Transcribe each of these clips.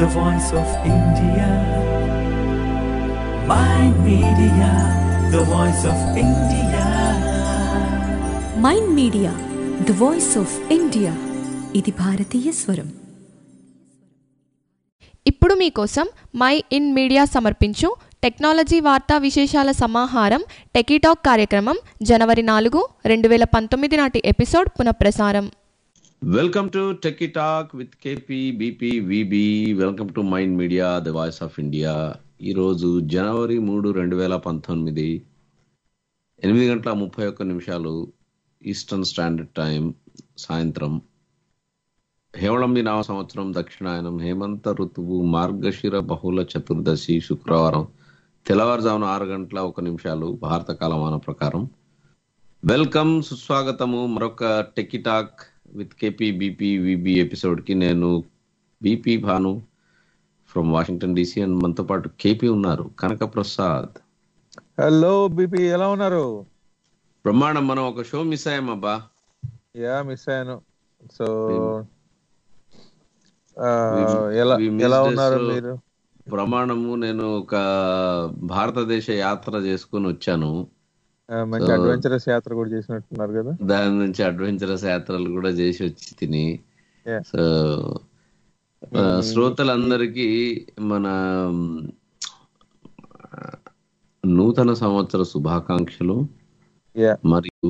the voice of India. Mind Media, the voice of India. Mind media the voice of India ఇది భారతీయ స్వరం ఇప్పుడు మీకోసం my in media సమర్పించు technology వార్తా విశేషాల సమాహారం టెకీటాక్ కార్యక్రమం జనవరి నాలుగు రెండు వేల పంతొమ్మిది నాటి ఎపిసోడ్ పునఃప్రసారం welcome to techie talk with KP BP VB welcome to mind media the voice of India ఈరోజు జనవరి మూడు రెండు వేల పంతొమ్మిది ఎనిమిది గంటల ముప్పై ఒక్క నిమిషాలు ఈస్టర్న్ స్టాండర్డ్ టైం సాయంత్రం హేవళంబి నామ సంవత్సరం దక్షిణాయనం హేమంత ఋతువు మార్గశిర బహుళ చతుర్దశి శుక్రవారం తెల్లవారుజామున ఆరు గంటల ఒక నిమిషాలు భారత కాలమాన ప్రకారం వెల్కమ్ సుస్వాగతము మరొక techie talk with KP BP VB episode కి నేను BP Bhanu from Washington DC and మనతో పాటు కేపీ ఉన్నారు కనక ప్రసాద్ హలో బీపీ ఎలా ఉన్నారు బ్రహ్మాండం మనం ఒక షో మిస్ అయ్యామబ్బా యా మిస్ అయ్యాను సో We- ఎలా we missed ఎలా this, ఉన్నారు so- మీరు ప్రమాణము నేను ఒక భారతదేశ యాత్ర చేసుకొని వచ్చాను ఆ, మంచి So- అడ్వెంచరస్ యాత్ర కూడా చేసినట్టున్నారు కదా దాని నుంచి అడ్వెంచరస్ యాత్రలు కూడా చేసి వచ్చి తిని Yeah. సో ఆ, శ్రోతలందరికీ మన ఆ, నూతన సంవత్సర శుభాకాంక్షలు యా మరియు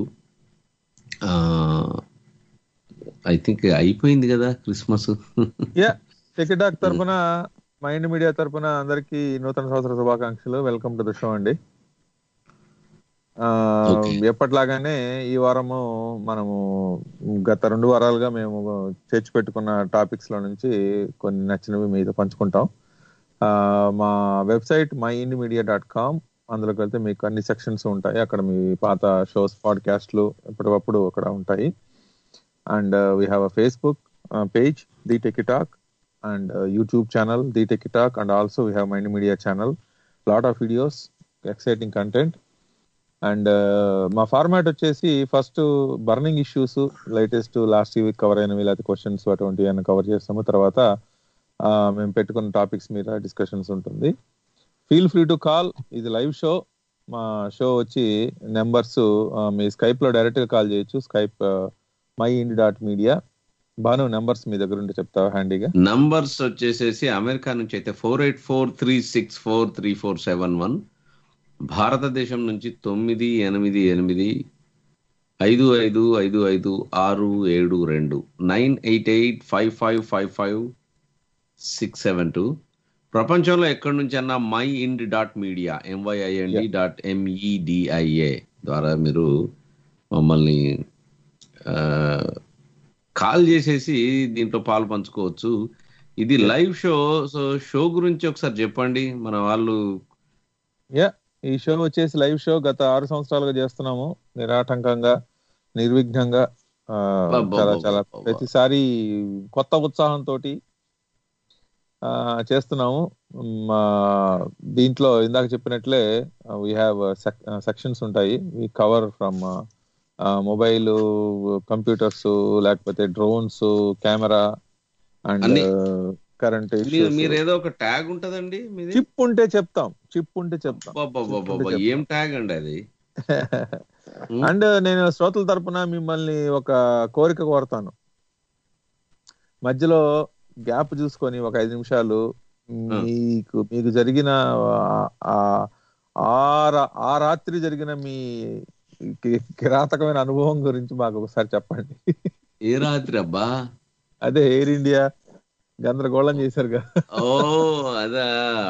ఐ థింక్ అయిపోయింది కదా క్రిస్మస్ యా టికెటాక్ తరపున మైండ్ మీడియా తరపున అందరికి నూతన సంవత్సర శుభాకాంక్షలు వెల్కమ్ టు ద షో అండి ఆ, Okay. ఎప్పటిలాగానే ఈ వారము మనము గత రెండు వారాలుగా మేము చేర్చి పెట్టుకున్న టాపిక్స్ లో నుంచి కొన్ని నచ్చినవి మీతో పంచుకుంటాం ఆ, మా website my ind media dot com అందులోకి వెళ్తే మీకు అన్ని సెక్షన్స్ ఉంటాయి అక్కడ మీ పాత షోస్ పాడ్కాస్ట్లు ఎప్పటికప్పుడు అక్కడ ఉంటాయి and we have a Facebook page the techie talk and YouTube channel the techie talk and also we have mind media channel lot of videos exciting content and మా ఫార్మాట్ వచ్చేసి first burning issues latest last week cover అయినవి లేకపోతే questions అటువంటి అని cover చేస్తాము తర్వాత ఆ, మేము పెట్టుకున్న టాపిక్స్ మీద డిస్కషన్స్ ఉంటుంది ఫీల్ ఫ్రీ టు కాల్ ఇది లైవ్ షో మా షో వచ్చి నెంబర్స్ మీ స్కైప్ లో డైరెక్ట్ గా కాల్ చేయొచ్చు Skype my ind dot media Bhanu numbers మీ దగ్గర ఉంటే చెప్తావా హ్యాండీగా నంబర్స్ వచ్చేసేసి అమెరికా నుంచి అయితే four eight four three six four three four seven one భారతదేశం నుంచి తొమ్మిది ఎనిమిది ఎనిమిది ఐదు ఐదు ఐదు ఐదు ఆరు ఏడు రెండు nine eight eight five five five five six seven two ప్రపంచంలో ఎక్కడి నుంచి అన్నా my ind dot media M Y I N D dot M E D I A ద్వారా మీరు మమ్మల్ని ఆ, కాల్ చేసేసి దీంట్లో పాలు పంచుకోవచ్చు ఇది లైవ్ షో సో షో గురించి ఒకసారి చెప్పండి మన వాళ్ళు యా ఈ షో వచ్చేసి లైవ్ షో గత ఆరు సంవత్సరాలుగా చేస్తున్నాము నిరాటంకంగా నిర్విఘ్నంగా ఆ, అబ్బబ్బబ్బబ్బ. చాలా చాలా ప్రతిసారి కొత్త ఉత్సాహంతో చేస్తున్నాము మా దీంట్లో ఇందాక చెప్పినట్లే వీ హ్యావ్ సెక్షన్స్ ఉంటాయి we cover from mobile computers లేకపోతే డ్రోన్స్ కెమెరా అండ్ అన్ని. కరెంట్ మీరు- మీరు ఏదో ఒక ట్యాగ్ ఉంటదండి మీది చిప్ ఉంటే చెప్తాం చిప్ ఉంటే చెప్తాం అబ్బబ్బబ్బబ్బబ్బ, ఏం ట్యాగ్ అండి అది అండ్ నేను శ్రోతల తరపున మిమ్మల్ని ఒక కోరిక కోరతాను మధ్యలో గ్యాప్ చూసుకొని ఒక ఐదు నిమిషాలు మీకు మీకు జరిగిన ఆ- ఆ- ఆ రా- ఆ రాత్రి జరిగిన మీ కి- కిరాతకమైన అనుభవం గురించి మాకు ఒకసారి చెప్పండి ఏ రాత్రి అబ్బా అదే ఎయిర్ ఇండియా గందరగోళం చేశారు కదా ఓ అదా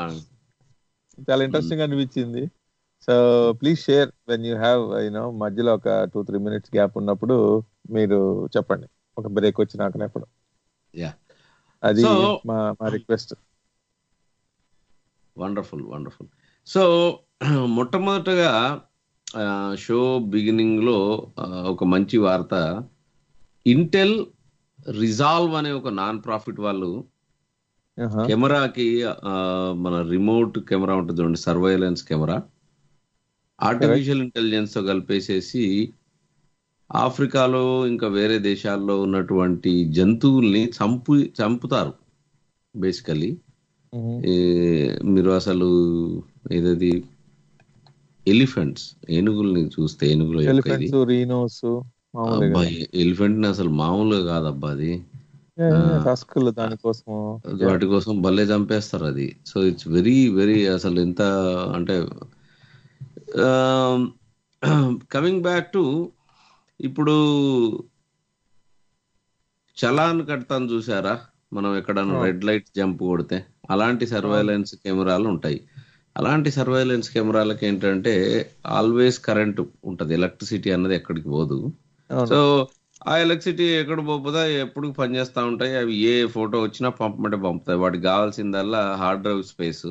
చాలా ఇంట్రెస్టింగ్ అనిపించింది so please share when you have you know మధ్యలో ఒక టూ త్రీ మినిట్స్ గ్యాప్ ఉన్నప్పుడు మీరు చెప్పండి ఒక బ్రేక్ వచ్చినాకనప్పుడు యా అది So- మా మా రిక్వెస్ట్ వండర్ఫుల్ వండర్ఫుల్ సో మొట్టమొదటగా షో బిగినింగ్ లో ఆ, ఒక మంచి వార్త ఇంటెల్ రిజాల్వ్ అనే ఒక నాన్ ప్రాఫిట్ వాళ్ళు కెమెరాకి ఆ, మన రిమోట్ కెమెరా ఉంటుంది చూడండి సర్వైలెన్స్ కెమెరా ఆర్టిఫిషియల్ ఇంటెలిజెన్స్ తో కలిపేసేసి ఆఫ్రికాలో ఇంకా వేరే దేశాల్లో ఉన్నటువంటి జంతువుల్ని చంపు చంపుతారు బేసికలీ మ్మ్. ఏ, మీరు అసలు ఏదది ఎలిఫెంట్స్ ఏనుగుల్ని చూస్తే ఏనుగుల యొక్క ఇది ఎలిఫెంట్స్ రీనోస్ మామూలుగా అబ్బాయి ఎలిఫెంట్ ని అసలు మామూలుగా కాదబ్బా అది టస్కులు దానికోసం వాటి కోసం భలే చంపేస్తారు అది సో ఇట్స్ వెరీ వెరీ అసలు ఎంత అంటే కమింగ్ బ్యాక్ టు ఇప్పుడు చలాన్ కడతాను చూసారా మనం ఎక్కడన్నా రెడ్ లైట్ జంప్ కొడితే అలాంటి సర్వైలెన్స్ కెమెరాలు ఉంటాయి అలాంటి సర్వైలెన్స్ కెమెరాలకి ఏంటంటే ఆల్వేస్ కరెంట్ ఉంటది ఎలక్ట్రిసిటీ అన్నది ఎక్కడికి పోదు అవును. సో ఆ ఎలక్ట్రిసిటీ ఎక్కడ పోతుందా ఎప్పుడు పనిచేస్తా ఉంటాయి అవి ఏ ఫోటో వచ్చినా పంపమంటే పంపుతాయి వాటికి కావాల్సిందల్లా హార్డ్ డ్రైవ్ స్పేస్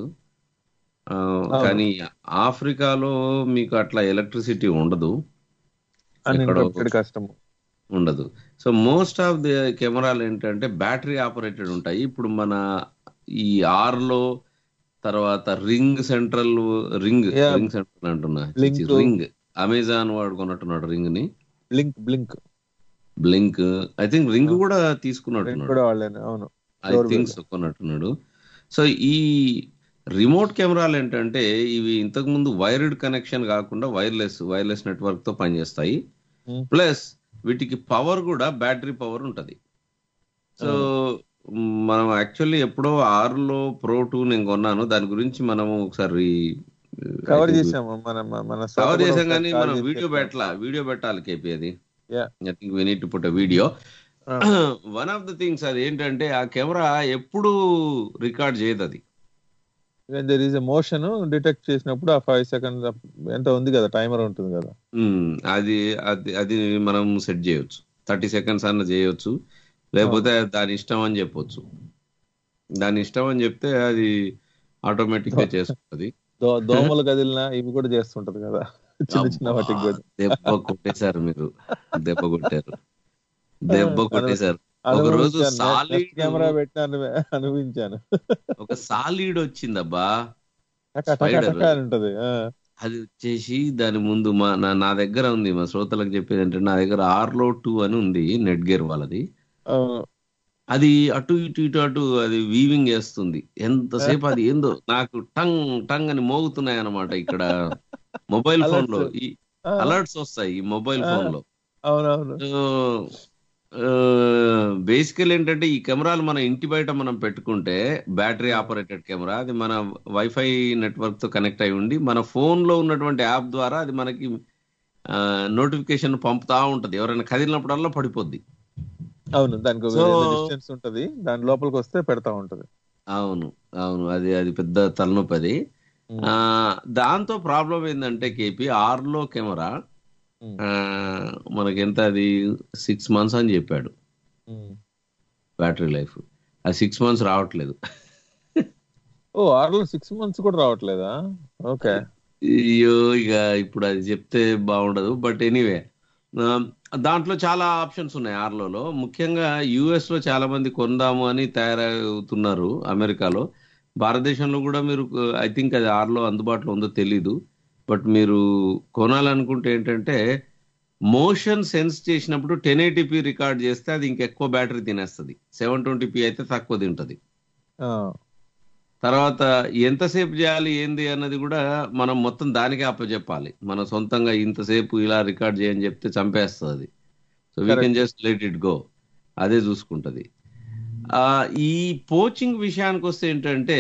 కానీ ఆఫ్రికాలో మీకు అట్లా ఎలక్ట్రిసిటీ ఉండదు ఎక్కడో అన్ఇంటరప్టెడ్ కష్టం ఉండదు సో మోస్ట్ ఆఫ్ ది కెమెరాలు ఏంటంటే బ్యాటరీ ఆపరేటెడ్ ఉంటాయి ఇప్పుడు మన ఈ ఆర్ లో తర్వాత Ring Central Ring Yeah. Ring Central అంటున్నా Link. రింగ్ అమెజాన్ వాడుకున్నట్టున్నాడు రింగ్ ని Blink Blink Blink I think Ring కూడా బ్లింక్ తీసుకున్నట్టున్నాడు కూడా వాళ్ళని అవును ఐ థింక్ కొన్నట్టున్నాడు సో ఈ రిమోట్ కెమెరాలు ఏంటంటే ఇవి ఇంతకు ముందు వైర్డ్ కనెక్షన్ కాకుండా వైర్లెస్ వైర్లెస్ నెట్వర్క్ తో పనిచేస్తాయి Hmm. ప్లస్ వీటికి పవర్ కూడా బ్యాటరీ పవర్ ఉంటది సో మనం యాక్చువల్లీ ఎప్పుడో ఆరులో ప్రో టూ నేను కొన్నాను దాని గురించి మనము ఒకసారి కవర్ చేసాము మన మన- మన శ్రోత కవర్ కూడా చేసాం ఒకసారి కానీ call మనం చేసి వీడియో చెప్పారు. పెట్టాల వీడియో పెట్టాలి కేపీ అది Yeah. I think we need to put video Ah. One of the things అది ఏంటంటే ఆ కెమెరా ఎప్పుడు రికార్డ్ చేయదు అది there is a motion detect చేసినప్పుడు ఆ ఫైవ్ సెకండ్స్ ఎంత ఉంది కదా టైమర్ ఉంటుంది కదా మ్మ్. అది అది అది మనం సెట్ చేయొచ్చు థర్టీ సెకండ్స్ అన్న చేయొచ్చు లేకపోతే దాని ఇష్టం అని చెప్పొచ్చు దాని ఇష్టం అని చెప్తే అది ఆటోమేటిక్ గా చేసుకుంటది దో దోమలు కదిలినా ఇవి కూడా చేస్తుంటది కదా చిన్న చిన్న వాటికి కూడా దెబ్బ కొట్టేశారు మీరు దెబ్బ కొట్టారు దెబ్బ కొట్టేశారు ఒక రోజు సాలిడ్ కెమెరా పెట్టిన అనుభ- అనుభవించాను ఒక సాలిడ్ వచ్చిందబ్బా టక టక Spider. టక అని ఉంటది ఆ. అది వచ్చేసి దాని ముందు మా నా నా దగ్గర ఉంది మా శ్రోతలకు చెప్పేది ఏంటంటే నా దగ్గర ఆర్లో టూ అని ఉంది నెట్ గేర్ వాళ్ళది అవును. అది అటు ఇటు ఇటు అటు అది వీవింగ్ చేస్తుంది ఎంతసేపు అది ఏందో నాకు టంగ్ టంగ్ అని మోగుతున్నాయి అనమాట ఇక్కడ మొబైల్ ఫోన్ లో ఈ ఆ, అలర్ట్స్ వస్తాయి ఈ మొబైల్ ఆ. ఫోన్ లో అవునవును బేసికల్ ఏంటంటే ఈ కెమెరాలు మన ఇంటి బయట మనం పెట్టుకుంటే బ్యాటరీ ఆపరేటెడ్ కెమెరా అది మన వైఫై నెట్వర్క్ తో కనెక్ట్ అయి ఉండి మన ఫోన్ లో ఉన్నటువంటి యాప్ ద్వారా అది మనకి నోటిఫికేషన్ పంపుతా ఉంటది ఎవరైనా కదిలినప్పుడల్లా పడిపోద్ది అవును దానికి So- డిస్టెన్స్ ఉంటది దాని లోపలికి వస్తే పెడతా ఉంటది అవును అవును అది అది పెద్ద తలనొప్పి అది ఆ, దాంతో ప్రాబ్లం ఏంటంటే కేపీ ఆర్లో కెమెరా ఉమ్, ఆ, మనకి ఎంత అది సిక్స్ మంత్స్ అని చెప్పాడు ఉమ్. బ్యాటరీ లైఫ్ ఆ సిక్స్ మంత్స్ రావట్లేదు ఓ ఆర్లో సిక్స్ మంత్స్ కూడా రావట్లేదా ఓకే అయ్యో ఇక ఇప్పుడు అది చెప్తే బాగుండదు బట్ ఎనీవే దాంట్లో చాలా ఆప్షన్స్ ఉన్నాయి ఆర్లోలో ముఖ్యంగా యుఎస్ లో చాలా మంది కొందాము అని తయారవుతున్నారు అమెరికాలో భారతదేశంలో కూడా మీరు ఐ థింక్ అది ఆర్లో అందుబాటులో ఉందో తెలీదు బట్ మీరు కొనాలనుకుంటే ఏంటంటే మోషన్ సెన్స్ చేసినప్పుడు టెన్ ఎయిటీపీ రికార్డ్ చేస్తే అది ఇంకెక్కువ బ్యాటరీ తినేస్తుంది సెవెన్ ట్వంటీ అయితే తక్కువ తింటది ఆ, తర్వాత ఎంతసేపు చేయాలి ఏంది అన్నది కూడా మనం మొత్తం దానికే అప్పచెప్పాలి మనం సొంతంగా ఇంతసేపు ఇలా రికార్డ్ చేయని చెప్తే చంపేస్తుంది అది so we can just let it go అదే చూసుకుంటది ఆ ఈ పోచింగ్ విషయానికి వస్తే ఏంటంటే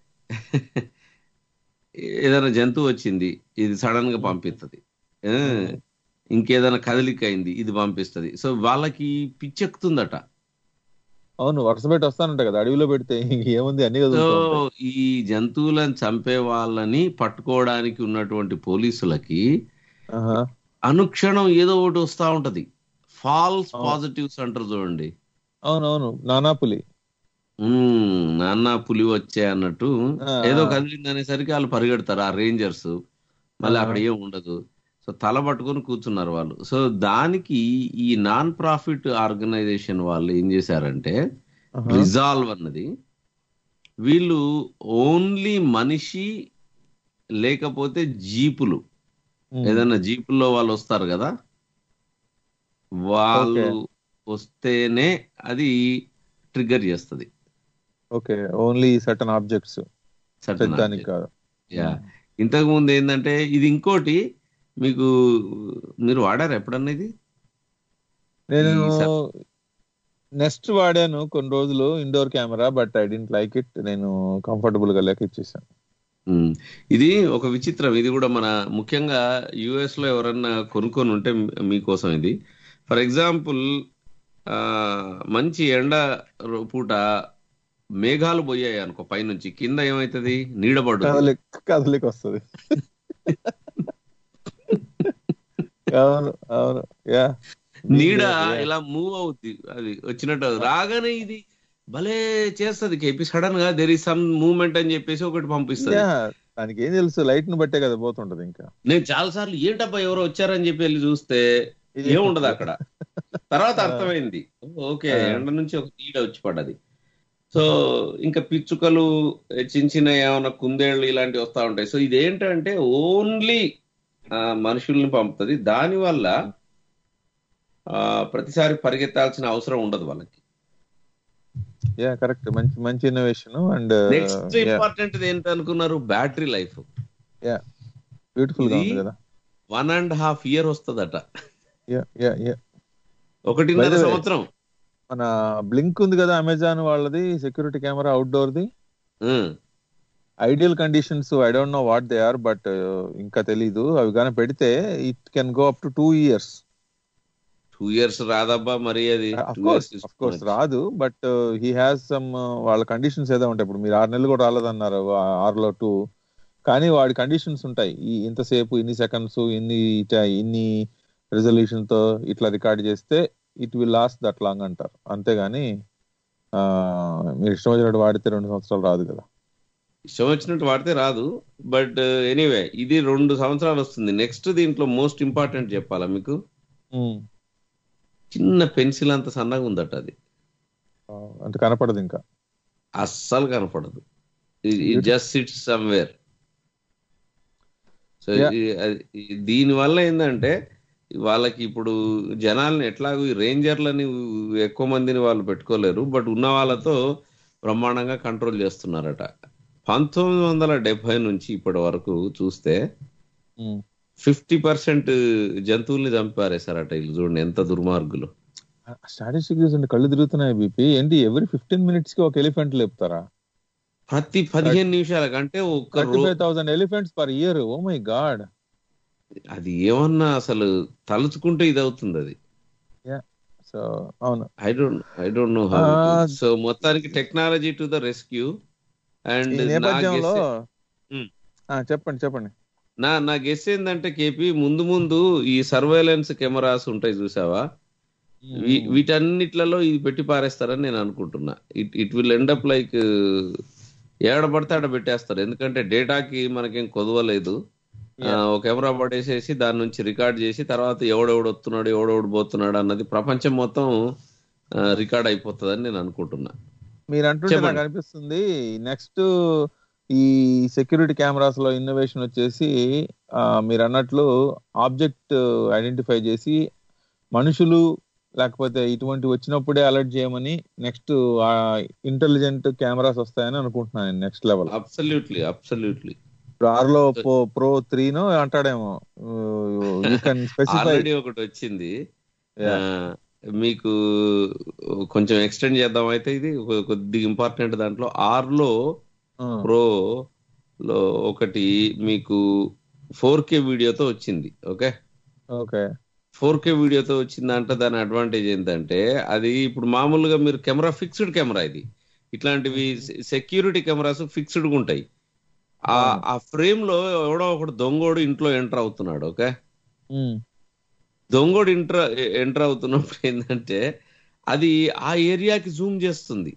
ఏదైనా జంతువు వచ్చింది ఇది సడన్ గా పంపిస్తుంది ఏ, ఇంకేదైనా కదలిక అయింది ఇది పంపిస్తుంది సో వాళ్ళకి పిచ్చెక్కుతుందట అవును వరుస పెట్టి వస్తానంట కదా అడవిలో పెడితే ఏముంది అన్ని సో కదులుతూ ఉంటాయి. ఈ జంతువులను చంపే వాళ్ళని పట్టుకోవడానికి ఉన్నటువంటి పోలీసులకి ఆహా. అనుక్షణం ఏదో ఒకటి వస్తా ఉంటది ఫాల్స్ అవును. పాజిటివ్స్ అంటారు చూడండి అవునవును నానా పులి ఉమ్, నాన్న పులి వచ్చే అన్నట్టు ఆ, ఏదో ఆ. కదిలింది అనేసరికి వాళ్ళు పరిగెడతారు ఆ రేంజర్స్ మళ్ళీ ఆ. అక్కడ ఏం ఉండదు సో తల పట్టుకొని కూర్చున్నారు వాళ్ళు సో దానికి ఈ నాన్ ప్రాఫిట్ ఆర్గనైజేషన్ వాళ్ళు ఏం చేశారంటే ఆహా. రిజాల్వ్ అన్నది వీళ్ళు ఓన్లీ మనిషి లేకపోతే జీపులు ఉమ్. ఏదైనా జీపుల్లో వాళ్ళు వస్తారు కదా వాళ్ళు వస్తేనే అది ట్రిగ్గర్ చేస్తుంది okay only certain objects Certain దానికి object. కాదు యా ఇంతకు ముందు ఏంటంటే ఇది ఇంకోటి మీకు మీరు వాడారు ఎప్పుడన్నా ఇది నేను ఈ స- నెక్స్ట్ వాడాను కొన్ని రోజులు indoor camera but I didn't like it నేను కంఫర్టబుల్ గా లేక ఇచ్చేసాను ఉమ్. ఇది ఒక విచిత్రం ఇది కూడా మన ముఖ్యంగా యుఎస్ లో ఎవరన్నా కొనుక్కొని ఉంటే మీ- మీకోసం ఇది ఫర్ ఎగ్జాంపుల్ ఆ మంచి ఎండ రో- పూట మేఘాలు పోయాయి అనుకో పైనుంచి కింద ఏమైతుంది నీడబడు కదలిక కదలిక వస్తుంది అవును అవును యా నీడ ఇలా మూవ్ అవుద్ది అది వచ్చినట్టు రాగానే ఇది భలే చేస్తది కేపీ సడన్ గా దెర్ ఇస్ సమ్ మూవ్మెంట్ అని చెప్పేసి ఒకటి పంపిస్తుంది యా దానికి ఏం తెలుసు లైట్ ని బట్టే కదా పోతుంటది ఇంకా నేను చాలా సార్లు ఏంటబ్బా ఎవరో వచ్చారని చెప్పి వెళ్ళి చూస్తే ఏముండదు అక్కడ తర్వాత అర్థమైంది ఓకే ఎండ నుంచి ఒక నీడ వచ్చి పడ్డది సో ఇంకా పిచ్చుకలు చిన్న చిన్న ఏమైనా కుందేళ్ళు ఇలాంటివి వస్తా ఉంటాయి సో ఇది ఏంటంటే ఓన్లీ మనుషుల్ని పంపుతుంది దానివల్ల ఆ, ప్రతిసారి పరిగెత్తాల్సిన అవసరం ఉండదు వాళ్ళకి యా కరెక్ట్ మంచి మంచి ఇన్నోవేషన్ అండ్ నెక్స్ట్ ఇంపార్టెంట్ ఏంటి అనుకున్నారు బ్యాటరీ లైఫ్ యా బ్యూటిఫుల్ గా ఉంది ఇది- కదా వన్ అండ్ హాఫ్ ఇయర్ వస్తుందట యా యా యా ఒకటిన్నర By the way, సంవత్సరం మన బ్లింక్ ఉంది కదా అమెజాన్ వాళ్ళది security camera outdoor the um. Ideal conditions I don't know what they are but ఇంకా తెలీదు అవి కానీ పెడితే it can go up to two years two years రాదబ్బా మరి అది of Two course years of course తీసుకున్నది. రాదు బట్ హీ హ్యాస్ సమ్ వాళ్ళ కండిషన్స్ ఏదో ఉంటాయి ఇప్పుడు మీరు ఆరు నెలలు కూడా రాలేదన్నారు ఆ- ఆరులో టూ కానీ వాడి కండిషన్స్ ఉంటాయి ఈ ఇంతసేపు ఇన్ని సెకండ్స్ ఇన్ని ఇట- ఇన్ని రెజల్యూషన్ తో ఇట్లా రికార్డ్ చేస్తే it will last that long అంటారు అంతేగాని ఆ, మీరు ఇష్టం వచ్చినట్టు వాడితే రెండు సంవత్సరాలు రాదు కదా ఇష్టం వచ్చినట్టు వాడితే రాదు బట్ ఎనీవే ఇది రెండు సంవత్సరాలు వస్తుంది నెక్స్ట్ దీంట్లో మోస్ట్ ఇంపార్టెంట్ చెప్పాలా మీకు ఉమ్. చిన్న పెన్సిల్ అంత సన్నగా ఉందట అది ఆ, అంటే కనపడదు ఇంకా అస్సలు కనపడదు just sits somewhere so Yeah. దీని వల్ల ఏంటంటే వాళ్ళకి ఇప్పుడు జనాల్ని ఎట్లాగో ఈ రేంజర్లని ఎక్కువ మందిని వాళ్ళు పెట్టుకోలేరు బట్ ఉన్న వాళ్ళతో బ్రహ్మాండంగా కంట్రోల్ చేస్తున్నారట పంతొమ్మిది వందల డెబ్బై నుంచి ఇప్పటి వరకు చూస్తే ఉమ్. ఫిఫ్టీ పర్సెంట్ జంతువుల్ని చంపారేశారట వీళ్ళు చూడండి ఎంత దుర్మార్గులు స్టాటిస్టిక్ చూస్తుంటే కళ్ళు తిరుగుతున్నాయి బీపీ ఏంటి ఎవ్రీ ఫిఫ్టీన్ మినిట్స్ కి ఒక ఎలిఫెంట్ లేపుతారా ప్రతి పదిహేను నిమిషాలకంటే ఒక్క thirty row five thousand elephants per year oh my god అది ఏమన్నా అసలు తలుచుకుంటే ఇది అవుతుంది అది సో అవును I don't I don't know how Ah. So మొత్తానికి టెక్నాలజీ టు ద రెస్క్యూ ఈ అండ్ నేపథ్యంలో ఉమ్. ఆ, చెప్పండి చెప్పండి నా నా గెస్ ఏంటంటే కేపీ ముందు ముందు ఈ సర్వేలెన్స్ కెమెరాస్ ఉంటాయి చూసావా వీ- వీటన్నిట్లలో ఇది పెట్టి పారేస్తారని నేను అనుకుంటున్నా it it will end up like ఏడ పడితే ఆడ పెట్టేస్తారు ఎందుకంటే డేటాకి మనకేం కొదవలేదు ఆ, ఒక కెమెరా పడేసేసి దాని నుంచి రికార్డ్ చేసి తర్వాత ఎవడెవడు వస్తున్నాడు ఎవడెవడు పోతున్నాడు అన్నది ప్రపంచం మొత్తం రికార్డ్ అయిపోతుందని నేను అనుకుంటున్నా మీరు అంటుంటే చెప్పండి. నాకు అనిపిస్తుంది నెక్స్ట్ ఈ సెక్యూరిటీ కెమెరాస్ లో ఇన్నోవేషన్ వచ్చేసి ఆ, మీరు అన్నట్లు ఆబ్జెక్ట్ ఐడెంటిఫై చేసి మనుషులు లేకపోతే ఇటువంటి వచ్చినప్పుడే అలర్ట్ చేయమని నెక్స్ట్ ఇంటెలిజెంట్ కెమెరాస్ వస్తాయని అనుకుంటున్నాను నెక్స్ట్ లెవెల్ అబ్సల్యూట్లీ అబ్సల్యూట్లీ ఇప్పుడు ఆర్లో ప్రో త్రీ నో అంటాడేమో యూ కెన్ స్పెసిఫై ఆల్రెడీ ఒకటి వచ్చింది ఆ, మీకు కొంచెం ఎక్స్టెండ్ చేద్దాం అయితే ఇది కొ- కొద్దిగా ఇంపార్టెంట్ దాంట్లో ఆర్ లో ప్రో లో ఒకటి మీకు ఫోర్ కే వీడియోతో వచ్చింది ఓకే ఓకే ఫోర్ కే వీడియోతో వచ్చిందంటే దాని అడ్వాంటేజ్ ఏంటంటే అది ఇప్పుడు మామూలుగా మీరు కెమెరా ఫిక్స్డ్ కెమెరా ఇది ఇట్లాంటివి సెక్యూరిటీ కెమెరాస్ ఫిక్స్డ్ గా ఉంటాయి ఆ ఆ ఫ్రేమ్ లో ఎవడో ఒకడు దొంగోడు ఇంట్లో ఎంటర్ అవుతున్నాడు ఓకే దొంగోడు ఎంటర్ ఎంటర్ అవుతున్నప్పుడు ఏంటంటే అది ఆ ఏరియాకి జూమ్ చేస్తుంది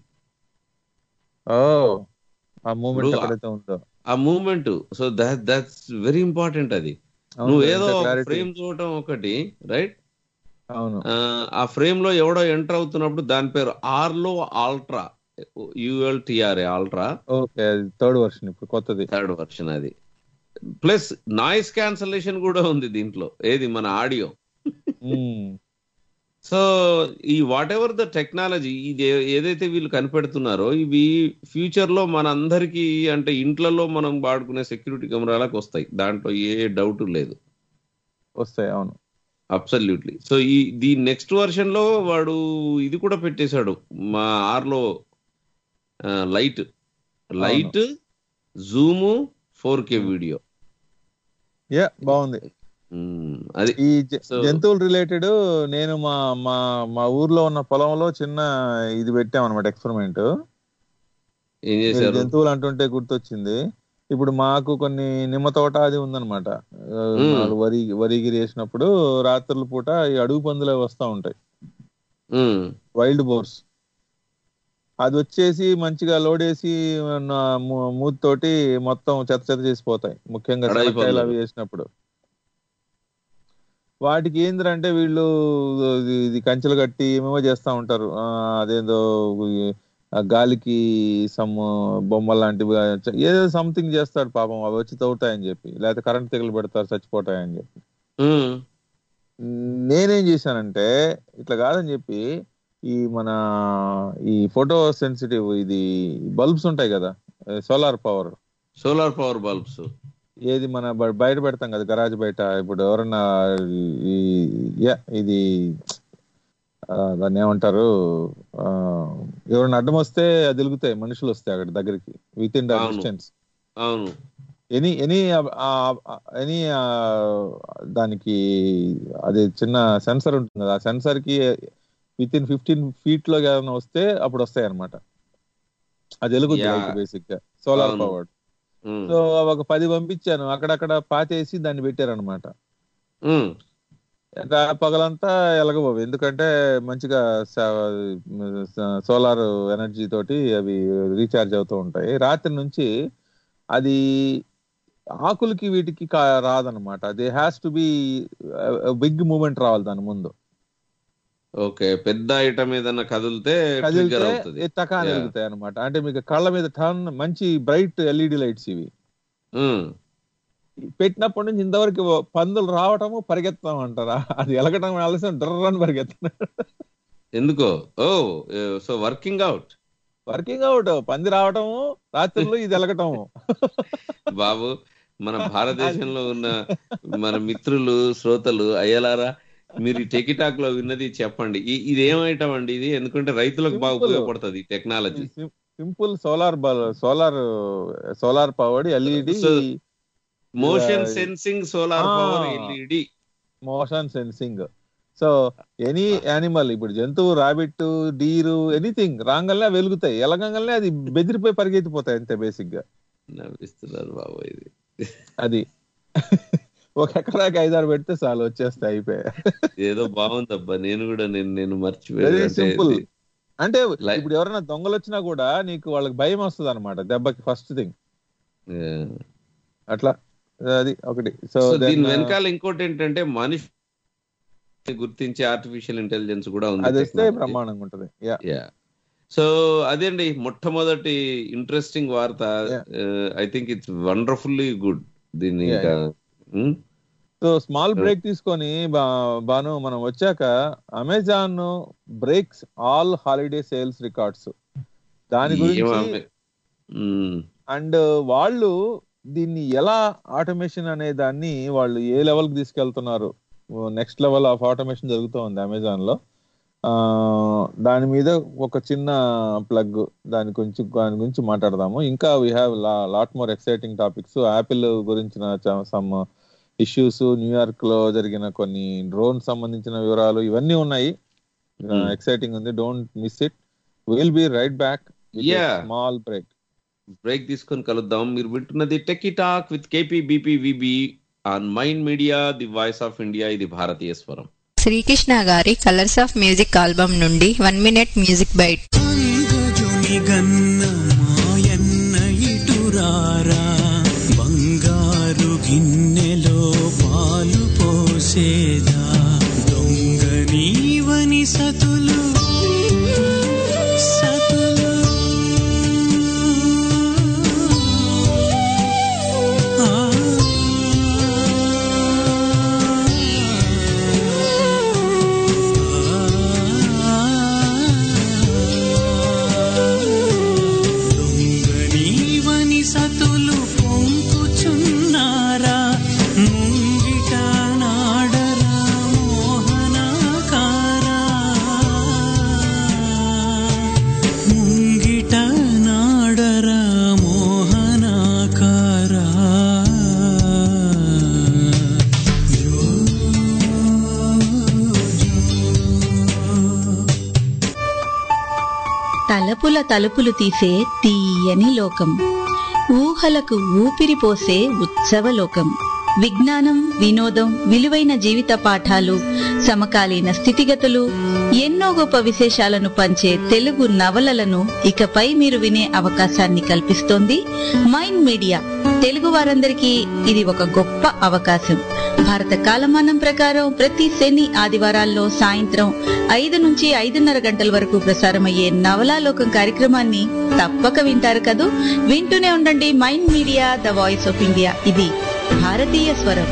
ఓ ఆ మూమెంట్ ఇప్పుడు ఎక్కడైతే ఉందో ఆ moment so that that's very important అది అవును, నువ్వు ఎంత ఏదో clarity. ఫ్రేమ్ చూడటం ఒకటి రైట్ అవును ఆ ఫ్రేమ్ లో ఎవడో ఎంటర్ అవుతున్నప్పుడు దాని పేరు Arlo ultra U L T R A ultra okay third version ఇప్పుడు కొత్తది థర్డ్ వర్షన్ అది ప్లస్ నాయిస్ క్యాన్సలేషన్ కూడా ఉంది దీంట్లో ఏది మన ఆడియో సో ఈ వాట్ ఎవర్ ద టెక్నాలజీ ఇది ఏ- ఏదైతే వీళ్ళు కనిపెడుతున్నారో ఇవి ఫ్యూచర్ లో మనందరికీ అంటే ఇంట్లలో మనం వాడుకునే సెక్యూరిటీ కెమెరాలకు వస్తాయి దాంట్లో ఏ డౌట్ లేదు వస్తాయి అవును అబ్సల్యూట్లీ సో ఈ ది నెక్స్ట్ వర్షన్ లో వాడు ఇది కూడా పెట్టేశాడు మా Arlo light light zoom four K video yeah బాగుంది అది ఈ జ- So- జంతువులు రిలేటెడ్ నేను మా మా మా ఊర్లో ఉన్న పొలంలో చిన్న ఇది పెట్టాం అనమాట ఎక్స్పెరిమెంట్ ఏం చేశారు జంతువులు అంటుంటే గుర్తొచ్చింది ఇప్పుడు మాకు కొన్ని నిమ్మ తోట అది ఉందన్నమాట ఆ, Hmm. నాలుగు వరి వరిగిరి వేసినప్పుడు రాత్రుల పూట ఈ అడుగు పందులు అవి వస్తా ఉంటాయి ఉమ్, వైల్డ్ బోర్స్ అది వచ్చేసి మంచిగా లోడ్ వేసి నా మూ- మూతితోటి మొత్తం చెత్త చెత్త చేసిపోతాయి ముఖ్యంగా అడవి శనక్కాయలు పందులు. అవి వేసినప్పుడు వాటికి ఏంద్రంటే వీళ్ళు ఇది- ఇది కంచెలు కట్టి ఏమేమో చేస్తా ఉంటారు ఆ, అదేదో ఈ, ఆ గాలికి సమ్ బొమ్మలు లాంటివి ఏదో సంథింగ్ చేస్తాడు పాపం అవి వచ్చి తవ్వుతాయని చెప్పి లేకపోతే కరెంట్ తెగలు పెడతారు చచ్చిపోతాయని చెప్పి ఉమ్, నేనేం చేశానంటే ఇట్లా కాదని చెప్పి ఈ మన ఈ ఫోటో సెన్సిటివ్ ఇది బల్బ్స్ ఉంటాయి కదా solar power solar power bulbs ఏది మన బ- బయట పెడతాం కదా గరాజ్ బయట ఇప్పుడు ఎవరన్నా ఈ యా ఇది ఆ, దాన్ని ఏమంటారు ఆ, ఎవరన్నా అడ్డం వస్తే అది వెలుగుతాయి మనుషులు వస్తాయి అక్కడ దగ్గరికి విత్ ఇన్ అవును. డిస్టెన్స్ అవును ఎనీ ఎనీ ఎనీ దానికి అది చిన్న సెన్సర్ ఉంటుంది కదా ఆ సెన్సర్ కి విత్ ఇన్ ఫిఫ్టీన్ ఫీట్ లో ఏమైనా వస్తే అప్పుడు వస్తాయి అనమాట అది వెలుగుద్ది Yeah. లైట్ బేసిక్ గా సోలార్ అవును. పవర్డ్ ఉమ్, సో ఒక పది పంపించాను అక్కడక్కడ పాతేసి దాన్ని పెట్టారనమాట ఉమ్, పగలంతా ఎలగబోవు ఎందుకంటే మంచిగా సోలార్ ఎనర్జీ తోటి అవి రీఛార్జ్ అవుతూ ఉంటాయి రాత్రి నుంచి అది ఆకులకి వీటికి కా- రాదన్నమాట they has to be big moment రావాలి దాని ముందు ఓకే పెద్ద ఐటమ్ ఏదన్నా కదిలితే ట్రిగ్గర్ కదిలితే అవుతుంది ఎత్తకాని Yeah. వెలుగుతాయి అనమాట అంటే మీకు కళ్ళ మీద టర్న్ మంచి బ్రైట్ ఎల్ఈడి లైట్స్ ఇవి ఉమ్, పెట్టినప్పటి నుంచి ఇంతవరకు పందులు రావటము పరిగెత్తాం అంటారా అది ఎలగటం ఆలస్యం డ్రర్ పరిగెత్తాం ఎందుకో oh so working out working out పంది రావటము రాత్రులు ఇది ఎలగటము బాబు మన భారతదేశంలో ఉన్న మన మిత్రులు శ్రోతలు అయ్యలారా మీరు ఈ టెకిటాక్ లో విన్నది చెప్పండి ఈ- ఇది ఏం ఐటమ్ అండి ఇది ఎందుకంటే రైతులకు బాగా Simple. ఉపయోగపడుతుంది technology simple solar bulb solar solar powered LED So, motion Yeah. Sensing solar Ah. Power LED motion sensing so any animal ఇప్పుడు జంతువు రాబిట్ డీరు ఎనీథింగ్ రాంగల్నే వెలుగుతాయి ఎలగంగల్నే అది బెదిరిపోయి పరిగెత్తిపోతాయి అంతే బేసిక్ గా నవ్విస్తున్నారు బాబు ఇది అది ఒక ఎకరాకి ఐదారు పెడితే చాలు వచ్చేస్తాయి అయిపోయాయి ఏదో బాగుందబ్బా నేను కూడా నేను నేను వెరీ మర్చిపోయాను సింపుల్ అంటే అంటే Like- ఇప్పుడు ఎవరైనా దొంగలు వచ్చినా కూడా నీకు వాళ్ళకి భయం వస్తుంది అనమాట దెబ్బకి ఫస్ట్ థింగ్ Yeah. అట్లా అది ఒకటి సో సో దీని వెనకాల ఇంకోటి ఏంటంటే మనిషి గుర్తించే ఆర్టిఫిషియల్ ఇంటెలిజెన్స్ కూడా ఉంది అది వస్తే technology. బ్రహ్మాండంగా ఉంటది యా యా సో అదేండి మొట్టమొదటి ఇంట్రెస్టింగ్ వార్త I think it's wonderfully good దీన్ని Yeah, ఇంకా ఉమ్, సో స్మాల్ బ్రేక్ తీసుకొని బా- బాను మనం వచ్చాక Amazon breaks all holiday sales records దాని ఏం గురించి అమ్మే- ఉమ్, అండ్ వాళ్ళు దీన్ని ఎలా ఆటోమేషన్ అనే దాన్ని వాళ్ళు ఏ లెవెల్ కి తీసుకెళ్తున్నారు నెక్స్ట్ లెవెల్ ఆఫ్ ఆటోమేషన్ జరుగుతూ ఉంది అమెజాన్ లో ఆ, దాని మీద ఒక చిన్న ప్లగ్ దాని గురించి దాని గురించి మాట్లాడదాము ఇంకా we have lot more exciting topics Apple గురించిన సమ్ ఇష్యూస్ న్యూయార్క్ లో జరిగిన కొన్ని డ్రోన్ సంబంధించిన వివరాలు ఇవన్నీ ఉన్నాయి Hmm. ఎక్సైటింగ్ ఉంది don't miss it will be right back Yeah. Small break break తీసుకొని కలుద్దాం మీరు వింటున్నది techie talk with KP BP VB on mind media the voice of India ఇది భారతీయ స్వరం శ్రీకృష్ణ గారి కలర్స్ ఆఫ్ మ్యూజిక్ ఆల్బమ్ నుండి వన్ మినిట్ మ్యూజిక్ బైట్ అంగజుని గన్న మాయన్న ఇటురారా బంగారు గిన్నెలో పాలు పోసేదా దొంగ నీవని సతులు సతులు ఆ ముద్దులు పొంకుచున్నారా ముంగిట నాడరా మోహనాకారా ముంగిట నాడరా మోహనాకారా తలపుల తలుపులు తీసే తీయని లోకం ఊహలకు ఊపిరి పోసే ఉత్సవలోకం విజ్ఞానం వినోదం విలువైన జీవిత పాఠాలు సమకాలీన స్థితిగతులు ఎన్నో గొప్ప విశేషాలను పంచే తెలుగు నవలలను ఇకపై మీరు వినే అవకాశాన్ని కల్పిస్తోంది మైండ్ మీడియా తెలుగు వారందరికీ ఇది ఒక గొప్ప అవకాశం భారత కాలమానం ప్రకారం ప్రతి శని ఆదివారాల్లో సాయంత్రం ఐదు నుంచి ఐదున్నర గంటల వరకు ప్రసారమయ్యే నవలాలోకం కార్యక్రమాన్ని తప్పక వింటారు కదూ వింటూనే ఉండండి mind media the voice of India ఇది భారతీయ స్వరం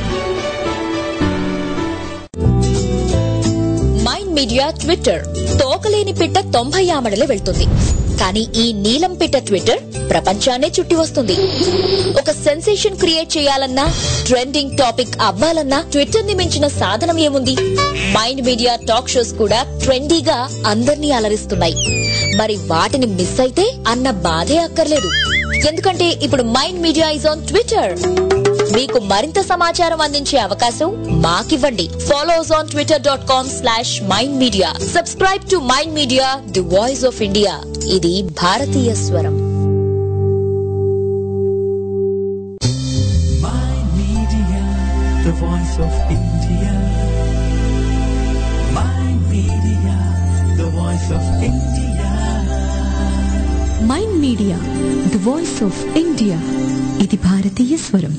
మైండ్ మీడియా ట్విట్టర్ తోకలేని పిట్ట తొంభై ఆమడలే వెళ్తుంది కానీ ఈ నీలం పిట్ట ట్విట్టర్ ప్రపంచాన్నే చుట్టి వస్తుంది ఒక సెన్సేషన్ క్రియేట్ చేయాలన్నా ట్రెండింగ్ టాపిక్ అవ్వాలన్నా ట్విట్టర్ ని మించిన సాధనం ఏముంది మైండ్ మీడియా టాక్ షోస్ కూడా ట్రెండీగా అందర్నీ అలరిస్తున్నాయి మరి వాటిని మిస్ అయితే అన్న బాధే అక్కర్లేదు ఎందుకంటే ఇప్పుడు mind media is on Twitter మీకు మరింత సమాచారం అందించే అవకాశం మాకివ్వండి follows on Twitter dot com slash mind media subscribe to mind media the voice of India ఇది భారతీయ స్వరం Mind Media, the voice of India. Mind Media, the voice of India. Mind media the voice of India ఇది భారతీయ స్వరం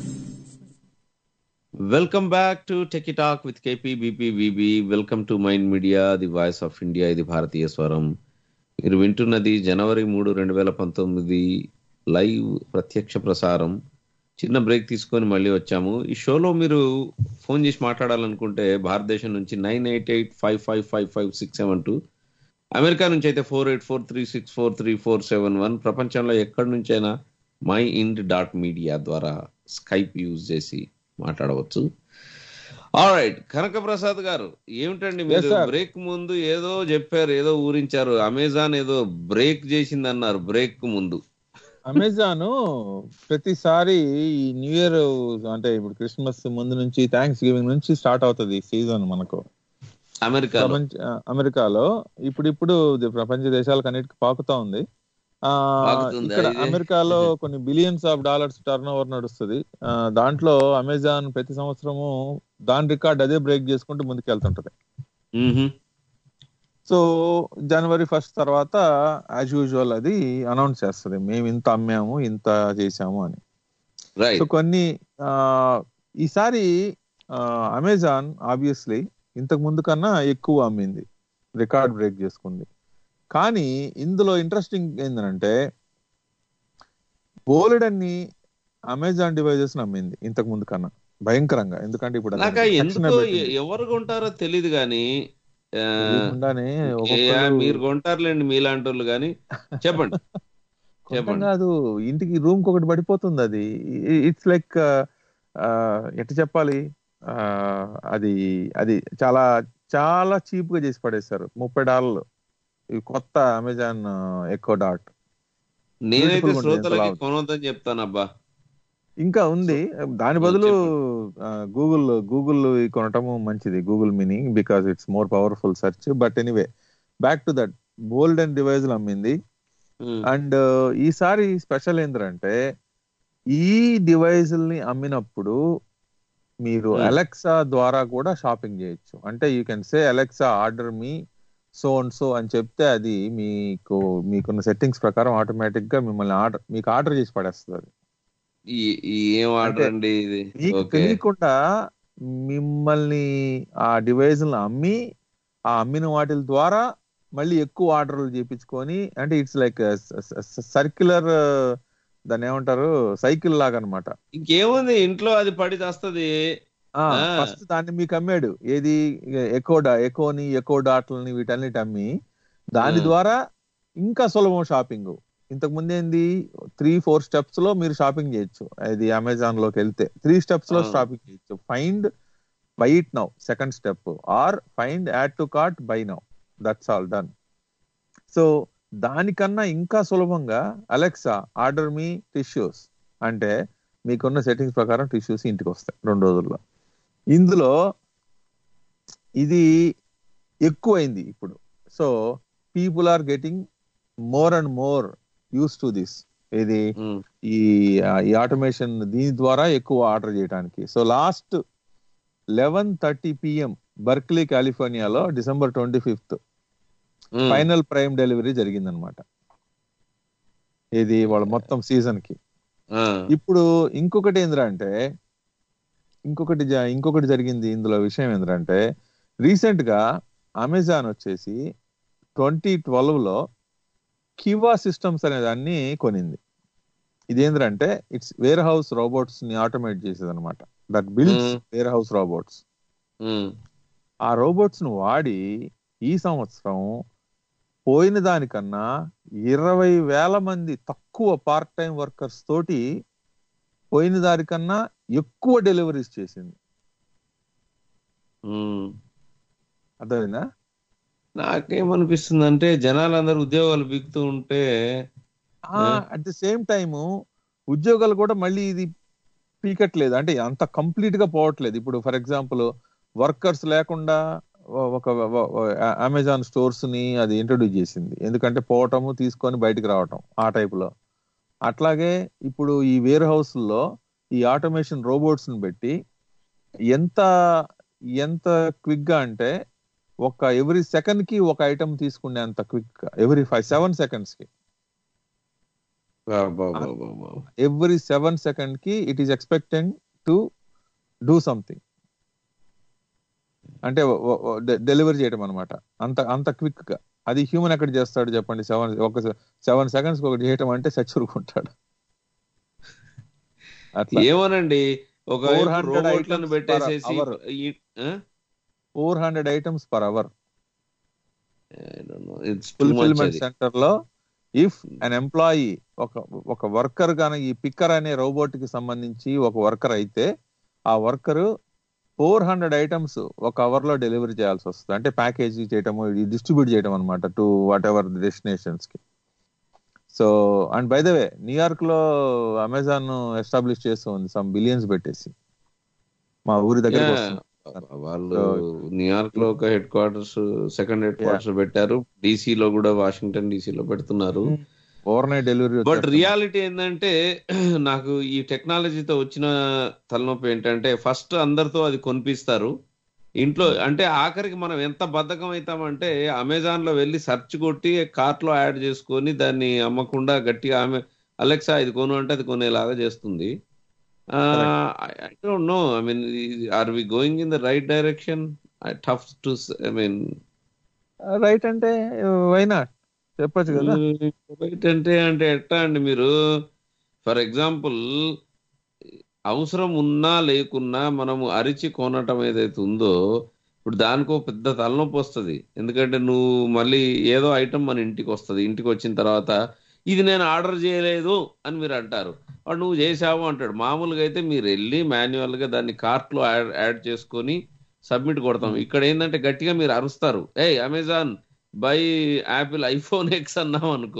welcome back to techie talk with KP BP VB welcome to mind media the voice of India ఇది భారతీయ స్వరం మీరు వింటున్నది జనవరి మూడు రెండు వేల పంతొమ్మిది లైవ్ ప్రత్యక్ష ప్రసారం చిన్న బ్రేక్ తీసుకొని మళ్ళీ వచ్చాము ఈ షోలో మీరు ఫోన్ చేసి మాట్లాడాలనుకుంటే భారతదేశం నుంచి nine eight eight five five five five six seven two America నుంచి అయితే four eight four three six four three four seven one ప్రపంచంలో ఎక్కడి నుంచైనా మై ఇండ్ డాట్ మీడియా ద్వారా స్కైప్ యూజ్ చేసి మాట్లాడవచ్చు రైట్ కనక ప్రసాద్ గారు ఏమిటండి మీరు sir. బ్రేక్ ముందు ఏదో చెప్పారు ఏదో ఊరించారు అమెజాన్ ఏదో బ్రేక్ చేసింది అన్నారు బ్రేక్ ముందు అమెజాన్ ప్రతిసారి ఈ న్యూ ఇయర్ అంటే ఇప్పుడు క్రిస్మస్ ముందు నుంచి థ్యాంక్స్ గివింగ్ నుంచి స్టార్ట్ అవుతుంది సీజన్ మనకు అమెరికా ప్రపంచ ఆ, అమెరికాలో ఇప్పుడు ఇప్పుడు ఇది ప్రపంచ దేశాలకు అన్నిటికీ పాకుతా ఉంది ఆ పాకుతుందా ఇక్కడ ఇది? అమెరికాలో కొన్ని billions of dollars turnover నడుస్తుంది ఆ, దాంట్లో అమెజాన్ ప్రతి సంవత్సరము దాని రికార్డ్ అదే బ్రేక్ చేసుకుంటూ ముందుకు వెళ్తుంటది సో జనవరి ఫస్ట్ తర్వాత యాజ్ యూజువల్ అది అనౌన్స్ చేస్తుంది మేము ఇంత అమ్మాము ఇంత చేసాము అని సో రైట్ కొన్ని ఆ, ఈసారి అమెజాన్ ఆబ్వియస్లీ ఇంతకు ముందు కన్నా ఎక్కువ అమ్మింది రికార్డ్ బ్రేక్ చేసుకుంది కానీ ఇందులో ఇంట్రెస్టింగ్ ఏంటంటే బోలెడన్ని అమెజాన్ డివైజెస్ అమ్మింది ఇంతకు ముందు కన్నా భయంకరంగా ఎందుకంటే ఇప్పుడు అది నాకు తక్షణ ఎందుకో పెట్టింది. ఎ- ఎవరు కొంటారో తెలియదు కానీ ఆ, తెలియకుండానే ఏ, ఒక్కొక్కరు మీరు కొంటారులేండి మీలాంటి వాళ్ళు కానీ చెప్పండి కొంచెం చెప్పండి కాదు ఇంటికి రూమ్ కి ఒకటి పడిపోతుంది అది ఇట్స్ లైక్ ఎట్లా చెప్పాలి ఆ, అది అది చాలా చాలా చీప్ గా చేసి పడేశారు ముప్పై డాలర్లు ఈ కొత్త అమెజాన్ ఎకో డాట్ నేనైతే Beautiful గా ఉంటుంది, శ్రోతలకి ఎంతలా కొనొద్దని చెప్తాను అబ్బా ఇంకా ఉంది దాని బదులు గూగుల్ గూగుల్ కొనటము మంచిది Google Mini because it's more powerful search but anyway back to that bold and డివైజ్లు అమ్మింది ఉమ్, అండ్ ఈసారి స్పెషల్ ఏంటంటే ఈ డివైజుల్ని అమ్మినప్పుడు మీరు Hmm. అలెక్సా ద్వారా కూడా షాపింగ్ చేయొచ్చు అంటే you can say Alexa order me so and so అని చెప్తే అది మీకు మీకున్న సెట్టింగ్స్ ప్రకారం ఆటోమేటిక్ గా మిమ్మల్ని ఆర్డర్ మీకు ఆర్డర్ చేసి పడేస్తుంది అది ఈ- ఈ ఏం ఆర్డర్ అంటే అండి ఇది మీకు ఓకే తెలియకుండా మిమ్మల్ని ఆ డివైజ్ అమ్మి ఆ అమ్మిన వాటి ద్వారా మళ్ళీ ఎక్కువ ఆర్డర్లు చేపించుకొని అంటే ఇట్స్ లైక్ సర్క్యులర్ దాన్ని ఏమంటారు సైకిల్ లాగా అనమాట ఇంకేముంది ఇంట్లో అది పడి వస్తుంది ఆ. ఫస్ట్ దాన్ని మీకు అమ్మాడు ఏది ఎకోడా ఎకోని ఎకో డాట్లని వీటన్నిటి అమ్మి దాని ఆ. ద్వారా ఇంకా సులభం షాపింగ్ ఇంతకు ముందు ఏంది త్రీ ఫోర్ స్టెప్స్ లో మీరు షాపింగ్ చేయొచ్చు అది అమెజాన్ లోకి వెళ్తే త్రీ స్టెప్స్ లో ఆ. షాపింగ్ చేయొచ్చు find buy it now second step or find add to cart buy now that's all done so దానికన్నా ఇంకా సులభంగా అలెక్సా ఆర్డర్ మీ టిష్యూస్ అంటే మీకున్న సెట్టింగ్స్ ప్రకారం టిష్యూస్ ఇంటికి వస్తాయి రెండు రోజుల్లో ఇందులో ఇది ఎక్కువైంది ఇప్పుడు so people are getting more and more use to this ఇది ఉమ్, ఈ ఈ ఆటోమేషన్ దీని ద్వారా ఎక్కువ ఆర్డర్ చేయడానికి so last eleven thirty PM Berkeley కాలిఫోర్నియాలో December twenty fifth um, final Prime delivery జరిగిందనమాట ఇది వాళ్ళ మొత్తం సీజన్ కి ఆ, ఇప్పుడు ఇంకొకటి ఏంద్రా అంటే ఇంకొకటి జ- ఇంకొకటి జరిగింది ఇందులో విషయం ఏంద్రంటే రీసెంట్ గా అమెజాన్ వచ్చేసి ట్వంటీ ట్వెల్వ్ లో కివా సిస్టమ్స్ అనే దాన్ని కొనింది ఇదేంద్రంటే ఇట్స్ వేర్ హౌస్ రోబోట్స్ ని ఆటోమేట్ చేసేది అనమాట that builds Hmm. Warehouse robots um, ఆ రోబోట్స్ ను వాడి ఈ సంవత్సరం పోయిన దానికన్నా ఇరవై వేల మంది తక్కువ పార్ట్ టైం వర్కర్స్ తోటి పోయిన దానికన్నా ఎక్కువ డెలివరీస్ చేసింది ఉమ్. అర్థమైందా నాకేమనిపిస్తుంది అంటే జనాలందరూ ఉద్యోగాలు బిగుతూ ఉంటే అట్ ది సేమ్ టైమ్ ఉద్యోగాలు కూడా మళ్ళీ ఇది పీకట్లేదు అంటే అంత కంప్లీట్ గా పోవట్లేదు ఇప్పుడు ఫర్ ఎగ్జాంపుల్ వర్కర్స్ లేకుండా ఒ- ఒక అమెజాన్ స్టోర్స్ ని అది ఇంట్రొడ్యూస్ చేసింది ఎందుకంటే పోవటము తీసుకొని బయటికి రావటం ఆ టైప్ లో అట్లాగే ఇప్పుడు ఈ వేర్ హౌస్ లో ఈ ఆటోమేషన్ రోబోట్స్ ని పెట్టి ఎంత ఎంత క్విక్ గా అంటే ఒక ఎవ్రీ సెకండ్ కి ఒక ఐటమ్ తీసుకునే అంత quick every five seven seconds కి బా, బా, బా, బా, బా. ఎవ్రీ సెవెన్ సెకండ్ కి it is expecting to do something అంటే డెలివరీ చేయడం అనమాట అంత అంత క్విక్ గా అది హ్యూమన్ ఎక్కడ చేస్తాడు చెప్పండి సెవెన్ ఒక సెవెన్ సెకండ్స్ ఒకటి చేయటం అంటే చచ్చురుకుంటాడు అట్లా ఏమోనండి ఒక 400 రోబోట్లను items పెట్టేసేసి per hour. ఈ- ఆ? Four hundred items per hour I don't know. It's too much fulfilment అది. సెంటర్ లో ఇఫ్ అన్ ఎంప్లాయీ ఒక ఒక వర్కర్ గాన ఈ పిక్కర్ అనే రోబోట్ కి సంబంధించి ఒక వర్కర్ అయితే ఆ వర్కర్ ఫోర్ హండ్రెడ్ ఐటమ్స్ ఒక అవర్ లో డెలివరీ చేయాల్సి వస్తుంది అంటే ప్యాకేజీ చేయటము డిస్ట్రిబ్యూట్ చేయడం అనమాట టు వాట్ ఎవర్ డెస్టినేషన్స్ కి so and by the way New York లో అమెజాన్ ఎస్టాబ్లిష్ చేస్తూ ఉంది సమ్ బిలియన్స్ పెట్టేసి మా ఊరి దగ్గర Yeah. వాళ్ళు న్యూయార్క్ లో ఒక headquarters second headquarters పెట్టారు DC లో కూడా వాషింగ్టన్ DC లో పెడుతున్నారు overnight delivery but reality ఏంటంటే నాకు ఈ టెక్నాలజీతో వచ్చిన తలనొప్పి ఏంటంటే ఫస్ట్ అందరితో అది కొనిపిస్తారు ఇంట్లో అంటే ఆఖరికి మనం ఎంత బద్ధకం అవుతామంటే అమెజాన్ లో వెళ్ళి సెర్చ్ కొట్టి కార్ట్ లో యాడ్ చేసుకొని దాన్ని అమ్మకుండా గట్టిగా ఆమె అలెక్సా ఇది కొను అంటే అది కొనేలాగా చేస్తుంది I don't know I mean are we going in the right direction tough to I mean right అంటే వై నాట్ చెప్పొచ్చు కదా రైట్ అంటే అంటే ఎట్లా అండి మీరు ఫర్ ఎగ్జాంపుల్ అవసరం ఉన్నా లేకున్నా మనము అరిచి కొనటం ఏదైతే ఉందో ఇప్పుడు దానికో పెద్ద తలనొప్పి వస్తుంది ఎందుకంటే నువ్వు మళ్ళీ ఏదో ఐటమ్ మన ఇంటికి వస్తుంది ఇంటికి వచ్చిన తర్వాత ఇది నేను ఆర్డర్ చేయలేదు అని మీరు అంటారు వాడు నువ్వు చేసావు అంటాడు మామూలుగా అయితే మీరు వెళ్ళి మాన్యువల్ గా దాన్ని కార్ట్ లో యాడ్ యాడ్ చేసుకొని సబ్మిట్ కొడతాం ఇక్కడ ఏంటంటే గట్టిగా మీరు అరుస్తారు hey Amazon buy Apple iPhone X అన్నాం అనుకో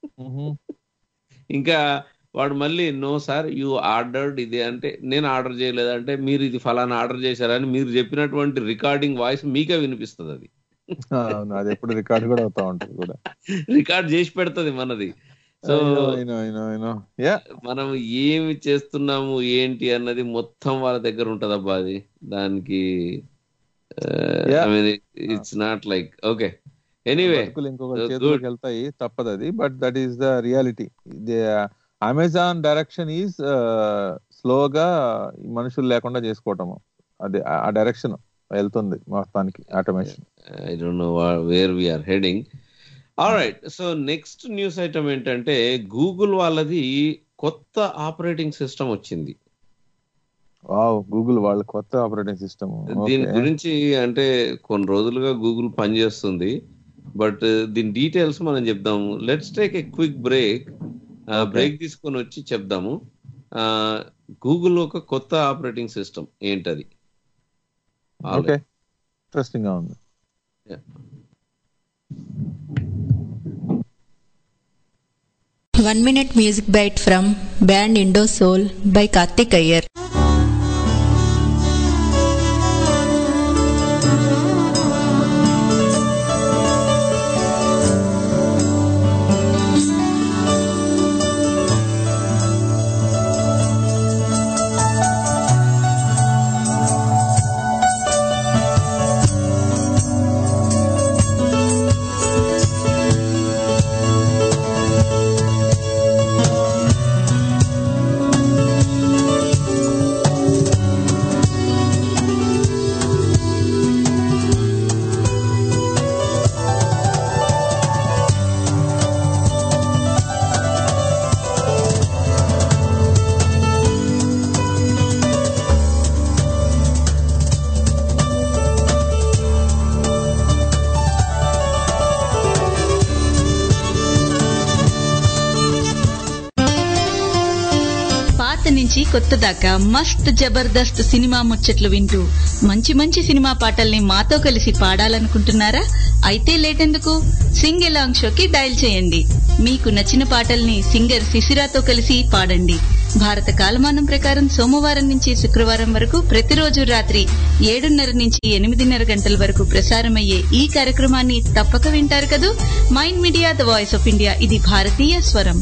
ఇంకా వాడు మళ్ళీ నో సార్ యూ ఆర్డర్డ్ ఇది అంటే నేను ఆర్డర్ చేయలేదంటే మీరు ఇది ఫలానా ఆర్డర్ చేశారని మీరు చెప్పినటువంటి రికార్డింగ్ వాయిస్ మీకే వినిపిస్తుంది అది అవును అది ఎప్పుడు రికార్డ్ కూడా అవుతా ఉంటుంది కూడా రికార్డ్ చేసి పెడుతుంది మనది సో యా మనం ఏమి చేస్తున్నాము ఏంటి అన్నది మొత్తం వాళ్ళ దగ్గర ఉంటది అబ్బా అది దానికి Yeah. It's not like okay anyway బతుకులు ఇంకొక చేతిలోకి వెళ్తాయి తప్పదు అది but that is the reality Amazon direction is స్లోగా మనుషులు లేకుండా చేసుకోవటము అది ఆ డైరెక్షన్ వెళ్తుంది మొత్తానికి automation I don't know where we're heading all right so next news item ఏంటంటే గూగుల్ వాళ్ళది కొత్త ఆపరేటింగ్ సిస్టమ్ వచ్చింది వావ్ గూగుల్ వాళ్ళ కొత్త ఆపరేటింగ్ సిస్టమ్ దీని గురించి అంటే కొన్ని రోజులుగా గూగుల్ పనిచేస్తుంది బట్ దీని డీటెయిల్స్ మనం చెప్దాము let's take a quick break break తీసుకొని వచ్చి చెప్దాము గూగుల్ ఒక కొత్త ఆపరేటింగ్ సిస్టమ్ ఏంటది ఓకే ఇంట్రెస్టింగ్ గా ఉంది one minute music bite from band Indo Soul by Karthik Iyer పాత నుంచి కొత్త దాకా మస్త్ జబర్దస్త్ సినిమా ముచ్చట్లు వింటూ మంచి మంచి సినిమా పాటల్ని మాతో కలిసి పాడాలనుకుంటున్నారా అయితే లేటెందుకు సింగ్ ఎలాంగ్ షోకి డయల్ చేయండి మీకు నచ్చిన పాటల్ని సింగర్ శిశిరాతో కలిసి పాడండి భారత కాలమానం ప్రకారం సోమవారం నుంచి శుక్రవారం వరకు ప్రతిరోజు రాత్రి ఏడున్నర నుంచి ఎనిమిదిన్నర గంటల వరకు ప్రసారమయ్యే ఈ కార్యక్రమాన్ని తప్పక వింటారు కదూ Mind media the voice of India ఇది భారతీయ స్వరం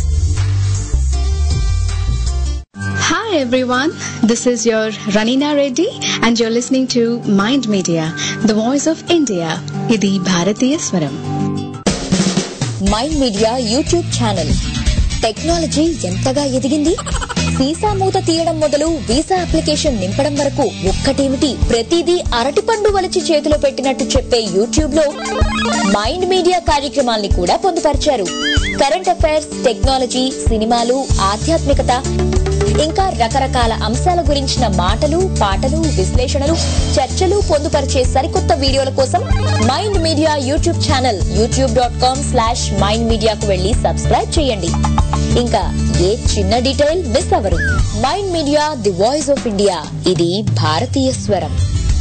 Hi everyone, this is your Ranina Reddy and you're listening to Mind Media, the voice of India. Idi Bharatiya Swaram. Mind media YouTube channel technology ఎంతగా ఎదిగింది visa మూత తీయడం మొదలు visa application నింపడం వరకు ఒక్కటేమిటి ప్రతిదీ అరటిపండు వలిచి చేతిలో పెట్టినట్టు చెప్పే యూట్యూబ్ లో మైండ్ మీడియా కార్యక్రమాల్ని కూడా పొందుపరిచారు కరెంట్ అఫైర్స్ టెక్నాలజీ సినిమాలు ఆధ్యాత్మికత ఇంకా రకరకాల అంశాల గురించిన మాటలు పాటలు విశ్లేషణలు చర్చలు పొందుపరిచే సరికొత్త వీడియోల కోసం mind media YouTube channel YouTube dot com slash mind మీడియాకు వెళ్లి సబ్స్క్రైబ్ చేయండి ఇంకా ఏ చిన్న డీటెయిల్ మిస్ అవరు Mind media the voice of India ఇది భారతీయ స్వరం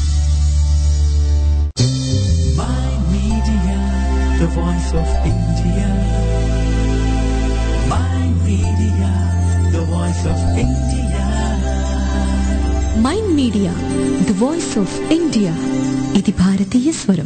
Mind Media, the voice of India. Mind Media, the voice of India. Mind media the voice of India ఇది భారతీయ స్వరం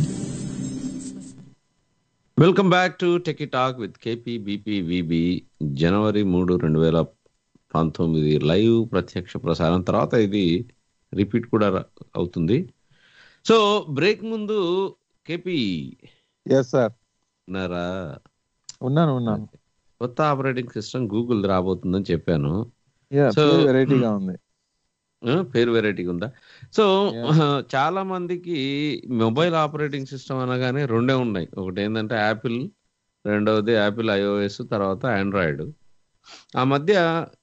welcome back to techie talk with KP BP VB జనవరి మూడు రెండు వేల పంతొమ్మిది లైవ్ ప్రత్యక్ష ప్రసారం తర్వాత ఇది రిపీట్ కూడా ర- అవుతుంది సో బ్రేక్ ముందు కేపీ ఎస్ సార్ ఉన్నారా ఉన్నాను ఉన్నాను కొత్త ఆపరేటింగ్ సిస్టమ్ గూగుల్ రాబోతుందని చెప్పాను యా So, వెరైటీగా ఉంది ఆ, పేరు వెరైటీగా ఉందా సో చాలా మందికి మొబైల్ ఆపరేటింగ్ సిస్టమ్ అనగానే రెండే ఉన్నాయి ఒకటి ఏంటంటే యాపిల్ రెండవది యాపిల్ ఐఓఎస్ తర్వాత ఆండ్రాయిడ్ ఆ మధ్య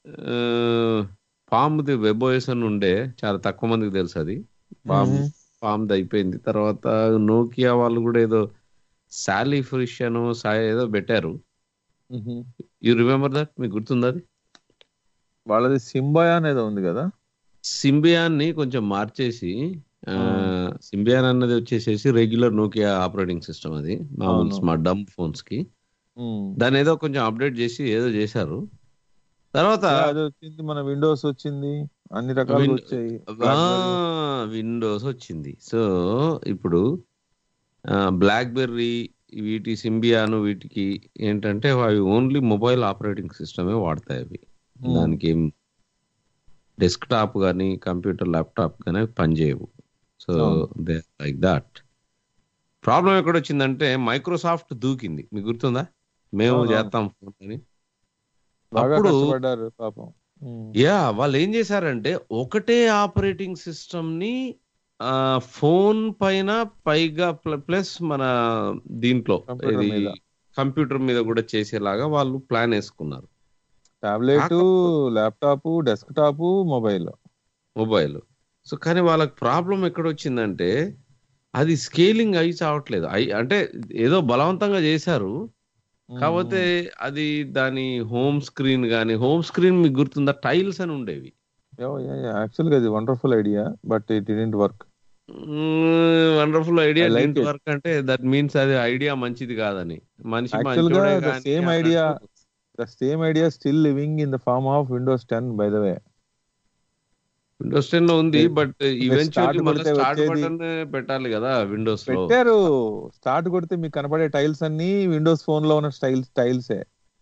పామ్ది వెబ్ ఓఎస్ అని ఉండే చాలా తక్కువ మందికి తెలుసు అది పామ్ Mhm. పామ్ది అయిపోయింది తర్వాత నోకియా వాళ్ళు కూడా ఏదో సాలీ ఫ్రిష్ అనో సా- ఏదో పెట్టారు మ్మ్. యూ రిమెంబర్ దట్ మీకు గుర్తుందా అది వాళ్ళది సింబయా అనేది ఉంది కదా సింబియాన్ ని కొంచెం మార్చేసి ఆ, సింబియాన్ అన్నది వచ్చేసేసి రెగ్యులర్ నోకియా ఆపరేటింగ్ సిస్టమ్ అది మామూలు అవును. స్మార్ట్ డమ్ ఫోన్స్ కి మ్మ్. దాన్ని ఏదో కొంచెం అప్డేట్ చేసి ఏదో చేశారు తర్వాత యా, అది వచ్చింది మన విండోస్ వచ్చింది అన్ని రకాలు Win- వచ్చాయి విండోస్ వచ్చింది సో ఇప్పుడు బ్లాక్ బెర్రీ వీటి సింబియాను వీటికి ఏంటంటే అవి ఓన్లీ మొబైల్ ఆపరేటింగ్ సిస్టమే వాడతాయి అవి Hmm. దానికి ఏం డెస్క్ టాప్ కానీ కంప్యూటర్ ల్యాప్టాప్ కానీ పనిచేయవు సో అవును. దే లైక్ దాట్ ప్రాబ్లం ఎక్కడ వచ్చిందంటే మైక్రోసాఫ్ట్ దూకింది మీకు గుర్తుందా మేము అవును. చేస్తాం ఫోన్ అని బాగా అప్పుడు కష్టపడ్డారు పాపం మ్మ్. యా వాళ్ళు ఏం చేశారంటే ఒకటే ఆపరేటింగ్ సిస్టమ్ ని ఆ, ఫోన్ పైన పైగా ప్ల- ప్లస్ మన దీంట్లో కంప్యూటర్ ఇది మీద. కంప్యూటర్ మీద కూడా చేసేలాగా వాళ్ళు ప్లాన్ వేసుకున్నారు టాబ్లెట్ కాకపోతే- laptop desktop mobile mobile so కానీ వాళ్ళకి ప్రాబ్లం ఎక్కడ వచ్చిందంటే అది స్కేలింగ్ అయి చావట్లేదు అయి అంటే ఏదో బలవంతంగా చేశారు కాకపోతే అది దాని హోమ్ స్క్రీన్ కానీ హోమ్ స్క్రీన్ మీకు గుర్తుందా టైల్స్ అని ఉండేవి యాక్చువల్ గా ఇది wonderful idea but it didn't work wonderful idea I like it. Work అంటే దట్ మీన్స్ అది ఐడియా మంచిది కాదని మనిషి యాక్చువల్ గా మంచోడే ద కానీ సేమ్ అన్నట్టు idea the same idea still living in the form of Windows ten by the way Windows ten లో ఉంది మీరు- బట్ మీరు ఈవెన్చువల్లీ start మళ్ళీ కొడితే స్టార్ట్ వచ్చేది- బటన్ పెట్టాలి కదా విండోస్ లో పెట్టారు స్టార్ట్ కొడితే మీకు కనపడే టైల్స్ అన్ని విండోస్ ఫోన్ లో ఉన్న స్టైల్స్ టైల్సే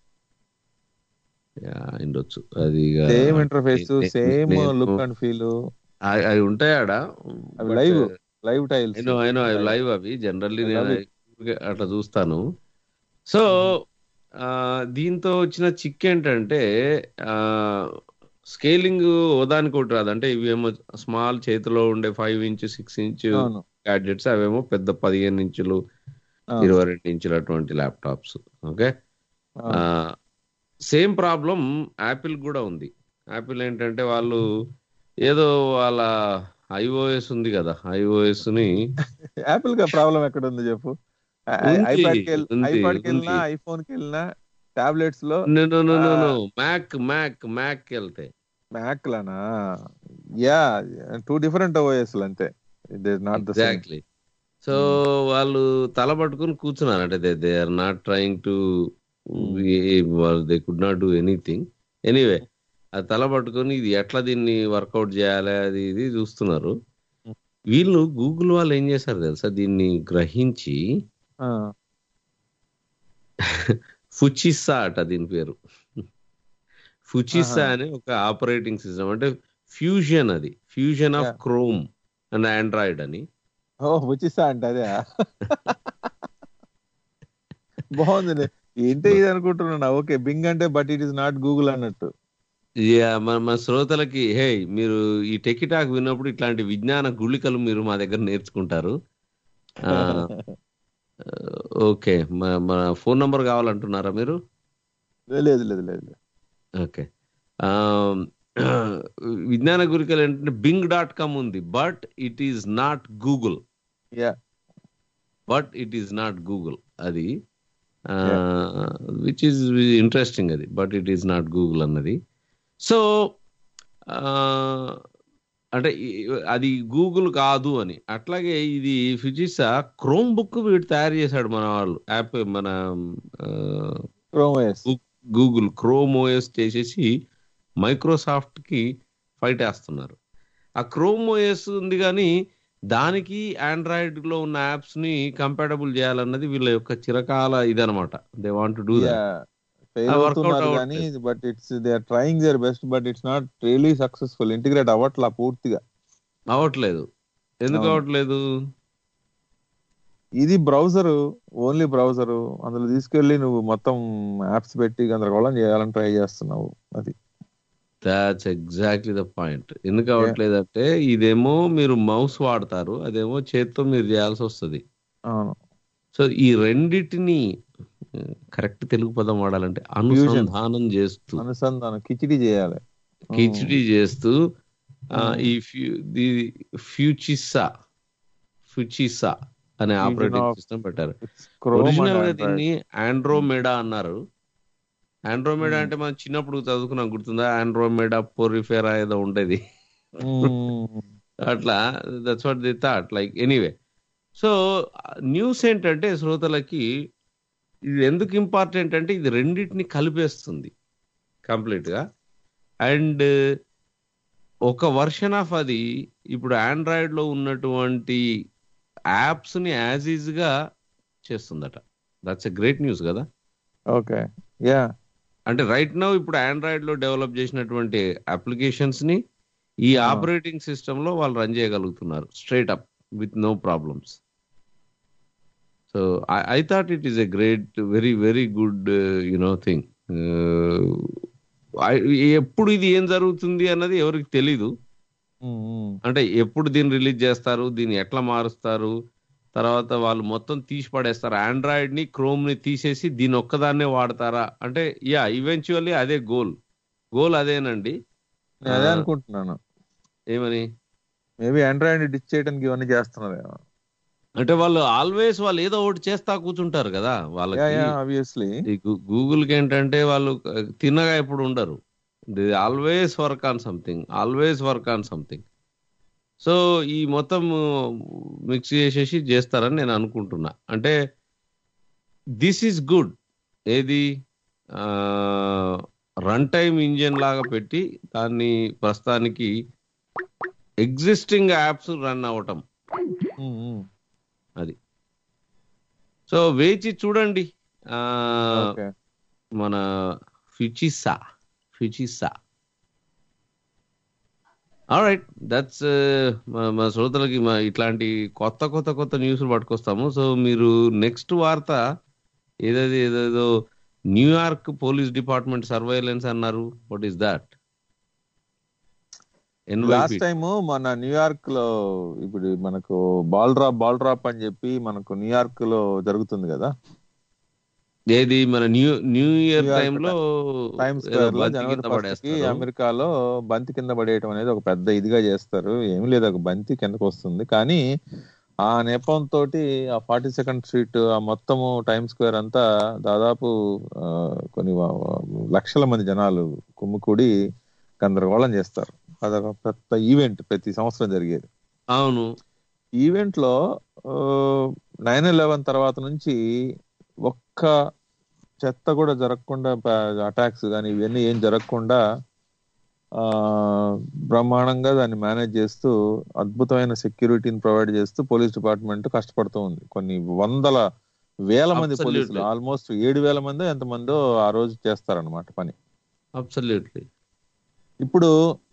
యా, ఉండొచ్చు అది ఇక సేమ్ ఇంటర్ఫేస్ నే- సేమ్ నేను- లుక్ అండ్ ఫీల్ అవి అవి ఉంటాయి ఆడ అవి లైవ్ లైవ్ టైల్స్ అయినో అయినో లైవ్ అవి జనరల్లీ I నేను love it. ఊరికే అట్లా చూస్తాను సో ఆ, దీంతో వచ్చిన చిక్ ఏంటంటే స్కేలింగ్ ఓదానికి ఒకటి రాదు అంటే ఇవేమో స్మాల్ చేతిలో ఉండే ఫైవ్ ఇంచ్ సిక్స్ ఇంచ్ అవును గ్యాడ్జెట్స్ అవేమో పెద్ద పదిహేను ఇంచులు అవును. ఇరవై రెండు ఇంచులు అటువంటి ల్యాప్టాప్స్ ఓకే అవును. సేమ్ ప్రాబ్లం యాపిల్ కూడా ఉంది యాపిల్ ఏంటంటే వాళ్ళు ఏదో వాళ్ళ ఐఓఎస్ ఉంది కదా ఐఓఎస్ ని యాపిల్ గా ప్రాబ్లం ఎక్కడ ఉంది చెప్పు ఉంది, ఐపాడ్ కి ఉంది, ఐపాడ్ కి వెళ్ళినా ఉంది. ఐఫోన్ కి వెళ్ళినా టాబ్లెట్స్ లో మ్యాక్ మ్యాక్ మ్యాక్ వెళ్తే మ్యాక్ లనా యా టూ డిఫరెంట్ ఓఎస్ అంతే it is not the same exactly so వాళ్ళు తల పట్టుకుని కూర్చున్నారు అంటే they they are not trying to they could not do anything anyway అది తల పట్టుకొని ఇది ఎట్లా దీన్ని వర్కౌట్ చేయాలి అది ఇది చూస్తున్నారు వీళ్ళు గూగుల్ వాళ్ళు ఏం చేశారు తెలుసా దీన్ని గ్రహించి ఫుచిస్సా అట దీని పేరు ఫుచిస్సా ఆహా. అనే ఒక ఆపరేటింగ్ సిస్టమ్ అంటే ఫ్యూజన్ అది fusion of Yeah. Chrome and Android అని ఓ వచ్చిస్తా అంటే అదే బాగుంది ఏంటి ఇది అనుకుంటున్నా ఓకే బింగ్ అంటే but it is not Google అన్నట్టు యా మన మన శ్రోతలకి హే మీరు ఈ టెకిటాక్ విన్నప్పుడు ఇట్లాంటి విజ్ఞాన గుళికలు మీరు మా దగ్గర నేర్చుకుంటారు ఆ, ఓకే మ- మన ఫోన్ నంబర్ కావాలంటున్నారా మీరు లేదు లేదు లేదు ఓకే ఆ, విజ్ఞాన గురికలు ఏంటంటే బింగ్ డాట్ కామ్ ఉంది but it is not Google yeah but it is not Google అది విచ్ ఈస్ ఇంట్రెస్టింగ్ అది but it is not Google అన్నది సో అంటే ఈ- అది గూగుల్ కాదు అని అట్లాగే ఇది ఫిజిక్సా క్రోమ్ బుక్ వీడు తయారు చేశాడు మన వాళ్ళు యాప్ మన Chrome OS Google Chrome OS చేసేసి మైక్రోసాఫ్ట్ కి ఫైట్ వేస్తున్నారు ఆ క్రోమ్ ఓఎస్ ఉంది కానీ దానికి ఆండ్రాయిడ్ లో ఉన్న యాప్స్ ని కంపాటబుల్ చేయాలన్నది వీళ్ళ యొక్క చిరకాల ఇదనమాట they want do yeah fail ఆ, workout అవుతున్నారు అవ్వట్లేదు. కానీ but it's they are trying their best but it's not really successful integrate అవ్వట్లా పూర్తిగా అవ్వట్లేదు ఎందుకు అవును. అవ్వట్లేదు ఇది బ్రౌజర్ ఓన్లీ బ్రౌజర్ అందులో తీసుకెళ్లి నువ్వు మొత్తం యాప్స్ పెట్టి గందరగోళం చేయాలని ట్రై చేస్తున్నావు అది దాట్స్ ఎగ్జాక్ట్లీ ద పాయింట్ ఎందుకు అవ్వట్లేదు అంటే ఇదేమో మీరు మౌస్ వాడతారు అదేమో చేత్తో మీరు చేయాల్సి వస్తుంది అవును సో ఈ రెండిటిని కరెక్ట్ తెలుగు పదం వాడాలంటే అనుసంధానం చేస్తూ అనుసంధానం కిచిడి చేయాలి కిచిడి చేస్తూ ఆ, ఈ ఫ్యూ ది ఫ్యూచిసా ఫ్యూచిసా అనే Fusion ఆపరేటింగ్ of సిస్టమ్ పెట్టారు Chrome ఒరిజినల్ and గా Android. దీన్ని ఆండ్రోమెడా అన్నారు ఆండ్రోమెడా అంటే మనం చిన్నప్పుడు చదువుకున్నాం గుర్తుందా ఆండ్రోమెడా పోరిఫెరా ఏదో ఉండేది అట్లా that's what the thought like anyway so news ఏంటంటే శ్రోతలకి ఇది ఎందుకు ఇంపార్టెంట్ అంటే ఇది రెండింటిని కలిపేస్తుంది కంప్లీట్ గా అండ్ ఒక వర్షన్ ఆఫ్ అది ఇప్పుడు ఆండ్రాయిడ్ లో ఉన్నటువంటి యాప్స్ ని యాజ్ ఈజ్ గా చేస్తుందట దట్స్ ఎ గ్రేట్ న్యూస్ కదా ఓకే యా అంటే రైట్ నౌ ఇప్పుడు ఆండ్రాయిడ్ లో డెవలప్ చేసినటువంటి అప్లికేషన్స్ ని ఈ Ah. ఆపరేటింగ్ సిస్టమ్ లో వాళ్ళు రన్ చేయగలుగుతున్నారు straight up with no problems so I thought it is a great very very good you know thing ఎప్పుడు ఇది ఏం జరుగుతుంది అన్నది ఎవరికి తెలీదు అంటే ఎప్పుడు దీన్ని రిలీజ్ చేస్తారు దీన్ని ఎట్లా మారుస్తారు తర్వాత వాళ్ళు మొత్తం తీసి పడేస్తారు ఆండ్రాయిడ్ ని క్రోమ్ ని తీసేసి దీని ఒక్కదాన్నే వాడతారా అంటే యా ఈవెన్చువల్లీ అదే గోల్ గోల్ అదేనండి నేను అదే ఆ, అనుకుంటున్నాను ఏమని మేబీ ఆండ్రాయిడ్ డిచ్ చేయడానికి ఇవన్నీ చేస్తున్నారేమో అంటే వాళ్ళు ఆల్వేస్ వాళ్ళు ఏదో ఒకటి చేస్తా కూర్చుంటారు కదా వాళ్ళకి ఆబ్వియస్లీ ఈ గూగుల్ కి ఏంటంటే వాళ్ళు తిన్నగా ఎప్పుడు ఉండరు they always work on something always work on something so ఈ మొత్తం మిక్స్ చేసేసి చేస్తారని నేను అనుకుంటున్నా అంటే దిస్ ఈజ్ గుడ్ ఏది రన్ టైమ్ ఇంజిన్ లాగా పెట్టి దాన్ని ప్రస్తుతానికి ఎగ్జిస్టింగ్ యాప్స్ రన్ అవ్వటం అది సో వేచి చూడండి ఆ, ఓకే మన ఫిచిసా ఫిచిసా రైట్ దట్స్ మా శ్రోతలకి మా ఇట్లాంటి కొత్త కొత్త కొత్త న్యూస్లు పట్టుకొస్తాము సో మీరు నెక్స్ట్ వార్త ఏదేది ఏదేదో న్యూయార్క్ పోలీస్ డిపార్ట్మెంట్ సర్వైలెన్స్ అన్నారు what is that last time మన న్యూయార్క్ లో ఇప్పుడు మనకు బాల్ డ్రాప్ బాల్ డ్రాప్ అని చెప్పి మనకు న్యూయార్క్ లో జరుగుతుంది కదా ఏది మన న్యూ న్యూ ఇయర్ న్యూయార్క్ టైంలో టైమ్ స్క్వేర్ లో జనవరి ఫస్ట్ కి అమెరికాలో బంతి కింద పడేయటం అనేది ఒక పెద్ద ఇదిగా చేస్తారు ఏమి లేదు ఒక బంతి కిందకు వస్తుంది కానీ ఆ నెపం తోటి ఆ ఫార్టీ సెకండ్ స్ట్రీట్ ఆ మొత్తము టైమ్ స్క్వేర్ అంతా దాదాపు ఆ, కొన్ని వ- వ- లక్షల మంది జనాలు కుమ్ముకూడి గందరగోళం చేస్తారు అదొక పెద్ద ఈవెంట్ ప్రతి సంవత్సరం జరిగేది అవును ఈవెంట్ లో నైన్ ఎలెవెన్ తర్వాత నుంచి ఒక్క చెత్త కూడా జరగకుండా అటాక్స్ కానీ ఇవన్నీ ఏం జరగకుండా ఆ బ్రహ్మాండంగా దాన్ని మేనేజ్ చేస్తూ అద్భుతమైన సెక్యూరిటీని ప్రొవైడ్ చేస్తూ పోలీస్ డిపార్ట్మెంట్ కష్టపడుతూ ఉంది కొన్ని వందల వేల మంది Absolutely. పోలీసులు ఆల్మోస్ట్ ఏడు వేల మంది ఎంతమందో ఆ రోజు చేస్తారన్నమాట పని అబ్సల్యూట్లీ ఇప్పుడు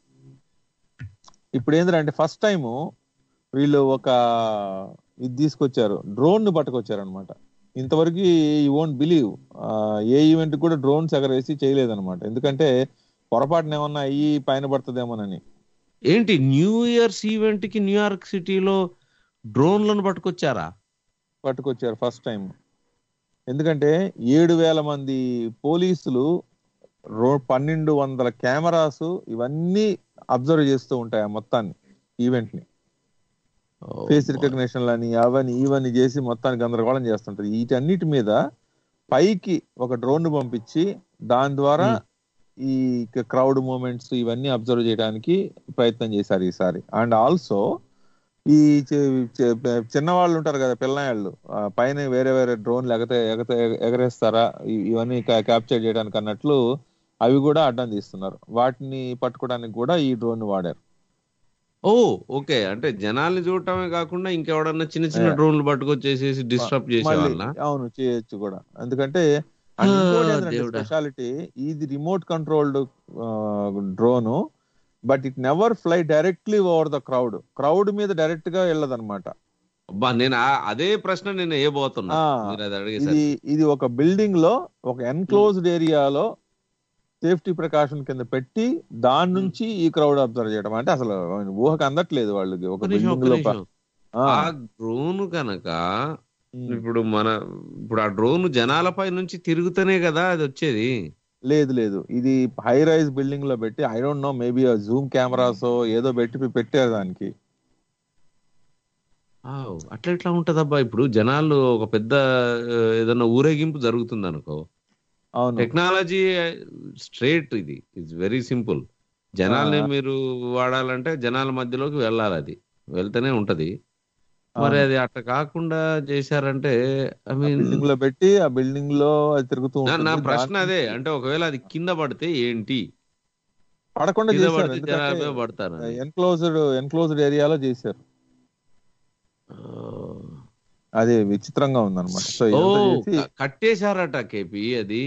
ఇప్పుడు ఏంటంటే ఫస్ట్ టైం వీళ్ళు ఒక ఇది తీసుకొచ్చారు డ్రోన్ ని పట్టుకొచ్చారు అనమాట ఇంతవరకు ఈ ఓంట్ బిలీవ్ ఏ ఈవెంట్ కూడా డ్రోన్స్ ఎగరేసి చేయలేదన్నమాట ఎందుకంటే పొరపాటున ఏమన్నా అయ్యి పైన పడుతుందేమోనని ఏంటి న్యూ ఇయర్స్ ఈవెంట్ కి న్యూయార్క్ సిటీలో డ్రోన్లను పట్టుకొచ్చారా పట్టుకొచ్చారు ఫస్ట్ టైం ఎందుకంటే ఏడు వేల మంది పోలీసులు రో పన్నెండు వందల కెమెరాస్ ఇవన్నీ అబ్జర్వ్ చేస్తూ ఉంటాయి ఆ మొత్తాన్ని ఈవెంట్ ని ఫేస్ రికగ్నిషన్ అని అవని ఇవన్నీ చేసి మొత్తాన్ని గందరగోళం చేస్తుంటది వీటన్నిటి మీద పైకి ఒక డ్రోన్ పంపించి దాని ద్వారా ఈ క్రౌడ్ మూమెంట్స్ ఇవన్నీ అబ్జర్వ్ చేయడానికి ప్రయత్నం చేశారు ఈసారి అండ్ ఆల్సో ఈ చి- చి- చిన్నవాళ్ళు ఉంటారు కదా పిల్లనాయాళ్ళు ఆ పైన వేరే వేరే డ్రోన్లు ఎగతే ఎగతే ఎగరేస్తారా ఇ- ఇవన్నీ క్యాప్చర్ చేయడానికి అన్నట్లు అవి కూడా అడ్డం తీస్తున్నారు వాటిని పట్టుకోవడానికి కూడా ఈ డ్రోన్ వాడారు ఓ ఓకే అంటే జనాల్ని చూడటమే కాకుండా ఇంకెవడన్నా చిన్న చిన్న Yeah. డ్రోన్లు పట్టుకొచ్చేసేసి డిస్టర్బ్ చేసే మళ్ళీ వాళ్ళ అవును చేయొచ్చు కూడా ఎందుకంటే ఆ, దేవుడా. స్పెషాలిటీ ఇది remote controlled drone but it never fly directly over the crowd crowd మీద డైరెక్ట్ గా వెళ్ళదన్నమాట అబ్బా నేను ఆ- అదే ప్రశ్న నేను వేయబోతున్నా ఆ, మీరు అది ఇది అడిగేసరికి ఇది ఒక బిల్డింగ్ లో ఒక ఎన్క్లోజ్డ్ ఏరియాలో సేఫ్టీ ప్రికాషన్ కింద పెట్టి దాని నుంచి ఈ క్రౌడ్ అబ్జర్వ్ చేయడం అంటే అసలు ఊహకు అందట్లేదు వాళ్ళకి ఒక ఒక్క నిమిషం, ఒక్క బిల్డింగ్ లో నిమిషం. ఆ, ఆ డ్రోన్ కనుక ఇప్పుడు మన ఇప్పుడు ఆ డ్రోన్ జనాలపై నుంచి తిరుగుతూనే కదా అది వచ్చేది లేదు లేదు ఇది హై రైజ్ బిల్డింగ్ లో పెట్టి I don't know maybe zoom cameras ఏదో పెట్టి పెట్టారు దానికి ఆవ్, అట్లా ఎట్లా ఉంటదబ్బా ఇప్పుడు జనాలు ఒక పెద్ద ఆ, ఏదైనా ఊరేగింపు జరుగుతుంది అనుకో అవును టెక్నాలజీ స్ట్రేట్ ఇది ఇట్స్ వెరీ సింపుల్ జనాల్ని ఆ. మీరు వాడాలంటే జనాల మధ్యలోకి వెళ్ళాలి అది వెళ్తూనే ఉంటది మరి అది అట్లా కాకుండా చేశారంటే ఐ మీన్ బిల్డింగ్ లో పెట్టి ఆ బిల్డింగ్ లో అది తిరుగుతూ నా ఉంటుంది ప్రశ్న దాని అదే నుంచి అంటే ఒకవేళ అది కింద పడితే ఏంటి పడకుండా కింద చేశారు పడితే జనాలపై పడతారు ఎన్క్లోజ్డ్ ఎన్క్లోజ్డ్ ఏరియాలో చేశారు అది విచిత్రంగా ఉందన్నమాట సో ఓ ఇదంతా చేసి క- కట్టేశారట కేపీ అది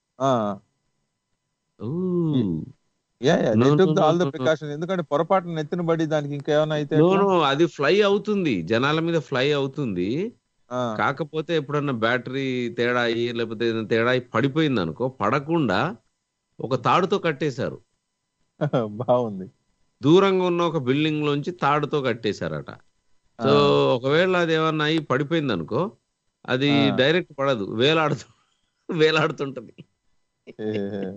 ఊ. Yeah yeah No, no, no, all the no, no. Precaution ఎందుకంటే పొరపాటున నెత్తిన పడి దానికి ఇంకేమైనా అయితే No, ఎట్లా? no, అది ఫ్లై అవుతుంది జనాల మీద ఫ్లై అవుతుంది ఆ, కాకపోతే ఎప్పుడన్నా బ్యాటరీ తేడా అయ్యి లేకపోతే ఏదైనా తేడా అయ్యి పడిపోయింది అనుకో పడకుండా ఒక తాడుతో కట్టేశారు బాగుంది దూరంగా ఉన్న ఒక బిల్డింగ్ లోంచి తాడుతో కట్టేశారట సో ఒకవేళ అది ఏమన్నా అయ్యి పడిపోయింది అనుకో అది ఆ. డైరెక్ట్ పడదు వేలాడుతూ వేలాడుతుంటది ఏ,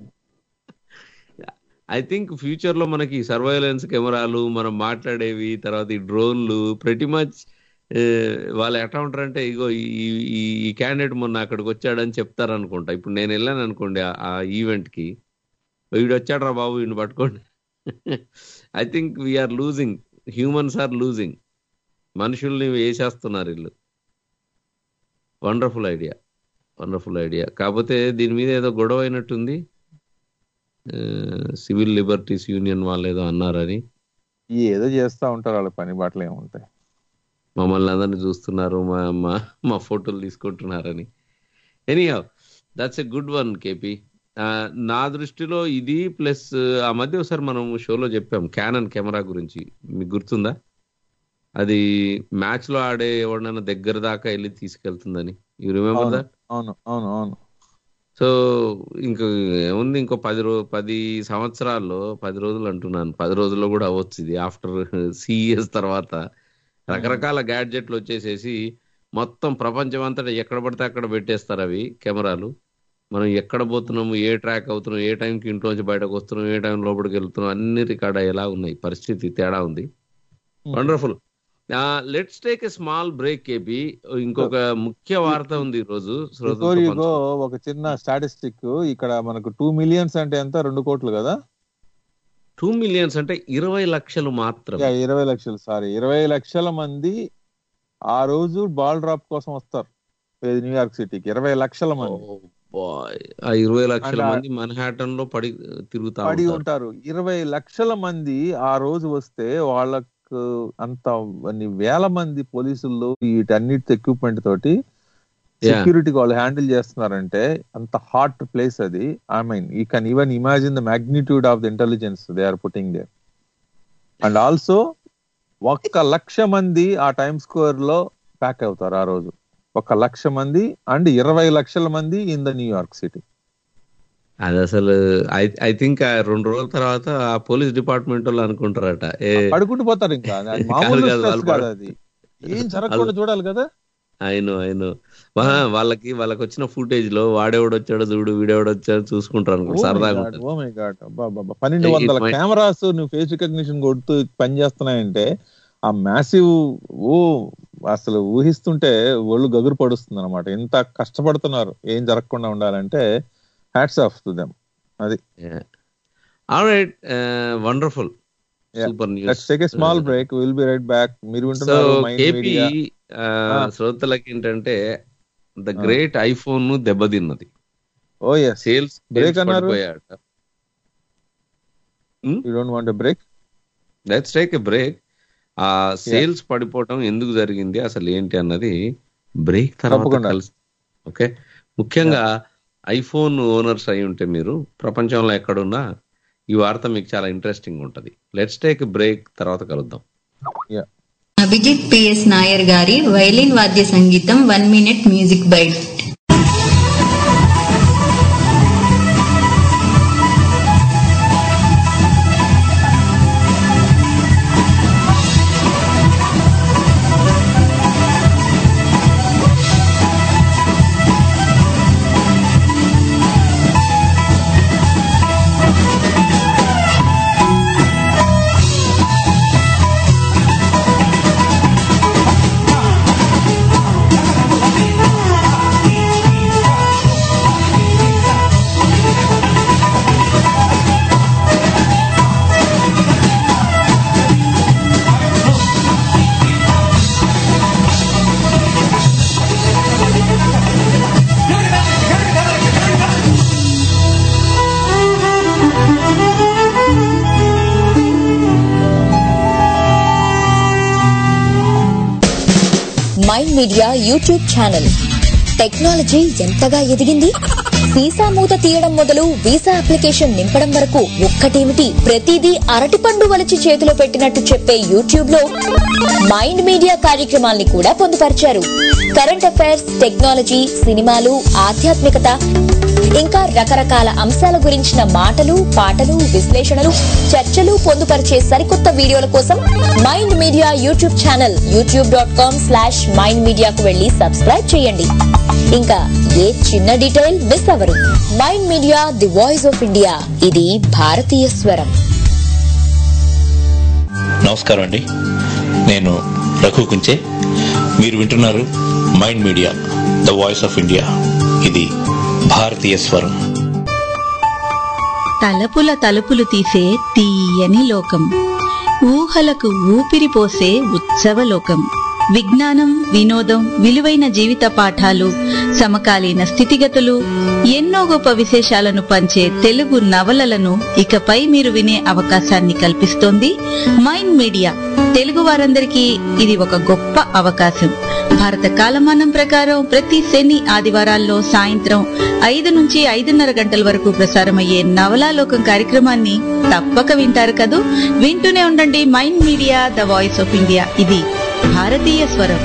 ఐ థింక్ ఫ్యూచర్ లో మనకి సర్వైలెన్స్ కెమెరాలు మనం మాట్లాడేవి తర్వాత ఈ డ్రోన్లు ప్రతి మచ్ ఏ, వాళ్ళు ఎట్లా ఉంటారంటే ఇగో ఈ ఈ- ఈ క్యాండిడేట్ మొన్న అక్కడికి వచ్చాడని చెప్తారు అనుకుంటా ఇప్పుడు నేను వెళ్ళాను అనుకోండి ఆ- ఆ ఈవెంట్ కి వీడు వచ్చాడు రా బాబు వీడిని పట్టుకోండి I think we're losing humans are losing మనుషుల్ని వేసేస్తున్నారు వీళ్ళు వండర్ఫుల్ ఐడియా వండర్ఫుల్ ఐడియా కాకపోతే దీని మీద ఏదో గొడవ అయినట్టుంది సివిల్ లిబర్టీస్ యూనియన్ వాళ్ళు ఏదో అన్నారని ఈ ఏదో చేస్తా ఉంటారు వాళ్ళ పని బాటలు ఏముంటాయి మమ్మల్ని అందరినీ చూస్తున్నారు మా మా మా ఫోటోలు తీసుకుంటున్నారని anyhow that's a good one KP నా దృష్టిలో ఇది ప్లస్ ఆ మధ్య ఒకసారి మనం షోలో చెప్పాం క్యానన్ కెమెరా గురించి మీకు గుర్తుందా అది మ్యాచ్ లో ఆడే ఎవరినైనా దగ్గర దాకా వెళ్ళి తీసుకెళ్తుందని యూ రిమెంబర్ అవును దట్ అవును అవును అవును సో ఇంకో ఏముంది ఇంకో పది రో పది సంవత్సరాల్లో పది రోజులు అంటున్నాను పది రోజుల్లో కూడా అవ్వచ్చు ఇది ఆఫ్టర్ సిఇఎస్ తర్వాత రకరకాల గ్యాడ్జెట్లు వచ్చేసేసి మొత్తం ప్రపంచం అంతటా ఎక్కడ పడితే అక్కడ పెట్టేస్తారు అవి కెమెరాలు మనం ఎక్కడ పోతున్నాము ఏ ట్రాక్ అవుతున్నాం ఏ టైంకి ఇంట్లోంచి బయటకు వస్తున్నాం ఏ టైం లోపలికి వెళ్తున్నాం అన్ని రికార్డ్ అయ్యేలా ఉన్నాయి పరిస్థితి తేడా ఉంది wonderful let's take a small break KP ఇంకొక ముఖ్య వార్త ఉంది ఈ రోజు బిఫోర్ యూ గో ఒక చిన్న స్టాటిస్టిక్ ఇక్కడ మనకు టూ మిలియన్స్ అంటే ఎంత రెండు కోట్లు కదా టూ మిలియన్స్ అంటే ఇరవై లక్షలు మాత్రం యా, ఇరవై లక్షలు సారీ ఇరవై లక్షల మంది ఆ రోజు బాల్ డ్రాప్ కోసం వస్తారు ఏది న్యూయార్క్ సిటీకి ఇరవై లక్షల మంది బాయ్ ఆ ఇరవై లక్షల And, uh, మంది మన్హాటన్ లో పడి తిరుగుతా పడి ఉంటారు ఉంటారు ఇరవై లక్షల మంది ఆ రోజు వస్తే వాళ్ళకు అంత అన్ని వేల మంది పోలీసులు వీటన్నిటి ఎక్విప్మెంట్ తోటి Yeah. సెక్యూరిటీ వాళ్ళు హ్యాండిల్ చేస్తున్నారంటే అంత హాట్ ప్లేస్ అది I mean you can even imagine the magnitude of the intelligence they are putting they and also ఒక్క లక్ష మంది ఆ టైమ్ స్క్వేర్ లో ప్యాక్ అవుతారు ఆ రోజు ఒక లక్ష మంది అండ్ ఇరవై లక్షల మంది ఇన్ ద న్యూయార్క్ సిటీ అది అసలు ఐ థింక్ రెండు రోజుల తర్వాత ఆ పోలీస్ డిపార్ట్మెంట్ వాళ్ళు అనుకుంటారట ఏ పడుకుంటూ పోతారు ఇంకా అది కాదు మామూలు కాదు, stress వాళ్ళు కాదు పడు- అది ఏం జరగకుండా చూడాలి కదా అయినో అయినో వాళ్ళకి వాళ్ళకి వచ్చిన ఫుటేజ్ లో వాడేవాడు వచ్చాడో చూడు వీడేవాడు వచ్చాడో చూసుకుంటారు అనుకో సరదాగా ఉంటుంది. ఓ మై గాడ్ పన్నెండు It వందల might- కెమెరాస్ నువ్వు ఫేస్ రికగ్నిషన్ కొడుతూ పని చేస్తున్నాయంటే ఆ మ్యాసివ్ ఓ అసలు ఊహిస్తుంటే ఒళ్ళు గగురు పడుస్తుంది అనమాట ఎంత కష్టపడుతున్నారు ఏం జరగకుండా ఉండాలంటే హ్యాట్స్ ఆఫ్ టు దెమ్ అది all right wonderful Yeah. Super let's news take a small break will be right back మీరు సో వింటున్నారు మైండ్ కేపీ మీడియా శ్రోతలకి ఏంటంటే ద గ్రేట్ ఐఫోన్ ను దెబ్బతిన్నది ఓ ఎస్ సేల్స్ బ్రేక్ అన్నారు పడిపోయాట you don't want break let's take a break ఆ sales పడిపోవటం ఎందుకు జరిగింది అసలు ఏంటి అన్నది బ్రేక్ తర్వాత తప్పకుండా. కలిసి ఓకే ముఖ్యంగా ఐఫోన్ ఓనర్స్ అయి ఉంటే మీరు ప్రపంచంలో ఎక్కడున్నా ఈ వార్త మీకు చాలా ఇంట్రెస్టింగ్ ఉంటది లెట్స్ టేక్ బ్రేక్ తర్వాత కలుద్దాం అభిజిత్ పిఎస్ నాయర్ గారి వైలిన్ వాద్య సంగీతం one minute music byte mind media YouTube channel technology ఎంతగా ఎదిగింది వీసా మూత తీయడం మొదలు వీసా అప్లికేషన్ నింపడం వరకు ఒక్కటేమిటి ప్రతిదీ అరటిపండు వలిచి చేతిలో పెట్టినట్టు చెప్పే యూట్యూబ్ లో మైండ్ మీడియా కార్యక్రమాల్ని కూడా పొందుపరిచారు కరెంట్ అఫైర్స్ టెక్నాలజీ సినిమాలు ఆధ్యాత్మికత ఇంకా రకరకాల అంశాల గురించిన మాటలు పాటలు విశ్లేషణలు చర్చలు పొందుపరిచే సరికొత్త వీడియోల కోసం mind media YouTube channel YouTube dot com slash mind మీడియాకు వెళ్లి సబ్స్క్రైబ్ చేయండి ఇంకా ఏ చిన్న డీటెయిల్ మిస్ అవ్వరు mind media the voice of India ఇది భారతీయ స్వరం నమస్కారం అండి నేను రఘు కుంచే మీరు వింటున్నారు mind media the voice of India ఇది భారతీయ స్వరం తలపుల తలుపులు తీసే తీయని లోకం ఊహలకు ఊపిరి పోసే ఉత్సవ లోకం విజ్ఞానం వినోదం విలువైన జీవిత పాఠాలు సమకాలీన స్థితిగతులు ఎన్నో గొప్ప విశేషాలను పంచే తెలుగు నవలలను ఇకపై మీరు వినే అవకాశాన్ని కల్పిస్తోంది మైండ్ మీడియా తెలుగు వారందరికీ ఇది ఒక గొప్ప అవకాశం భారత కాలమానం ప్రకారం ప్రతి శని ఆదివారాల్లో సాయంత్రం ఐదు నుంచి ఐదున్నర గంటల వరకు ప్రసారమయ్యే నవలాలోకం కార్యక్రమాన్ని తప్పక వింటారు కదూ వింటూనే ఉండండి mind media the voice of India ఇది భారతీయ స్వరం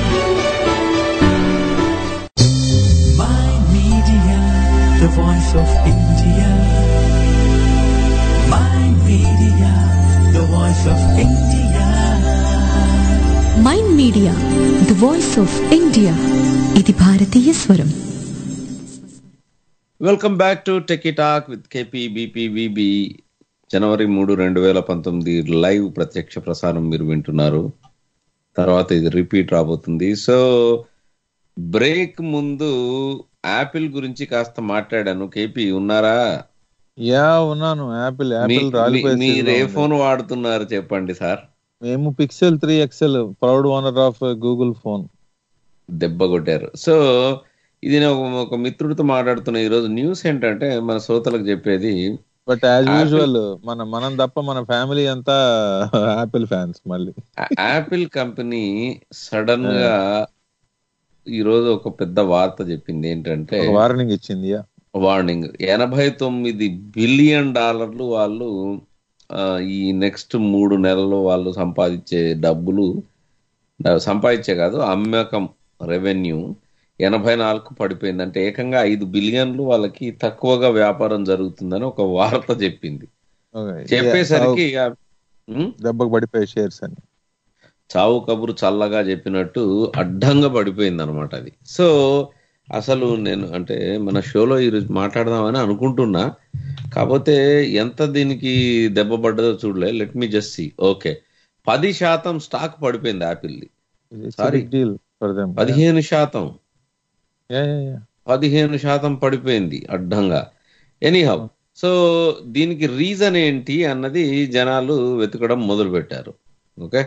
Mind Media, the voice of India. Mind Media, the voice of India. Mind media the voice of India ఇది భారతీయ స్వరం welcome back to techie talk with KP BP VB జనవరి మూడు రెండు వేల పంతొమ్మిది లైవ్ ప్రత్యక్ష ప్రసారం మీరు వింటున్నారు తర్వాత ఇది రిపీట్ రాబోతుంది సో బ్రేక్ ముందు యాపిల్ గురించి కాస్త మాట్లాడాను కేపీ ఉన్నారా యా ఉన్నాను యాపిల్ మీ- యాపిల్ మీ- రాలిపోయే మీరు స్థితిలో ఏ ఉంది. ఫోన్ వాడుతున్నారు చెప్పండి సార్ మేము pixel three XL proud owner of Google phone దెబ్బ కొట్టారు సో ఇది నేను ఒక- ఒక మిత్రుడితో మాట్లాడుతున్న ఈ రోజు న్యూస్ ఏంటంటే మన శ్రోతలకు చెప్పేది బట్ యాజ్ Apple- యూజువల్ మన మనం తప్ప మన ఫ్యామిలీ అంతా యాపిల్ ఫ్యాన్స్ మళ్ళీ ఆ- యాపిల్ కంపెనీ సడన్ గా ఈ రోజు ఒక పెద్ద వార్త చెప్పింది ఏంటంటే ఒక వార్నింగ్ ఇచ్చింది యా వార్నింగ్ ఎనభై తొమ్మిది బిలియన్ డాలర్లు వాళ్ళు ఆ, ఈ నెక్స్ట్ మూడు నెలల్లో వాళ్ళు సంపాదించే డబ్బులు ఆ, సంపాదించే కాదు అమ్మకం రెవెన్యూ ఎనభై నాలుగు పడిపోయింది అంటే ఏకంగా ఐదు బిలియన్లు వాళ్ళకి తక్కువగా వ్యాపారం జరుగుతుందని ఒక వార్త చెప్పింది Okay. చెప్పేసరికి Yeah, ఇక ఉమ్, దెబ్బకు పడిపోయే షేర్స్ అని చావు కబురు చల్లగా చెప్పినట్టు అడ్డంగా పడిపోయింది అనమాట అది సో అసలు నేను అంటే మన షోలో ఈరోజు మాట్లాడదామని అనుకుంటున్నా కాకపోతే ఎంత దీనికి దెబ్బ పడ్డదో చూడలే let me just see okay పది శాతం స్టాక్ పడిపోయింది యాపిల్ది Sorry. డీల్ ఫర్ దెమ్ పదిహేను శాతం యా యా యా పదిహేను శాతం పడిపోయింది అడ్డంగా ఎనీహౌ సో దీనికి రీజన్ ఏంటి అన్నది జనాలు వెతకడం మొదలు పెట్టారు ఓకే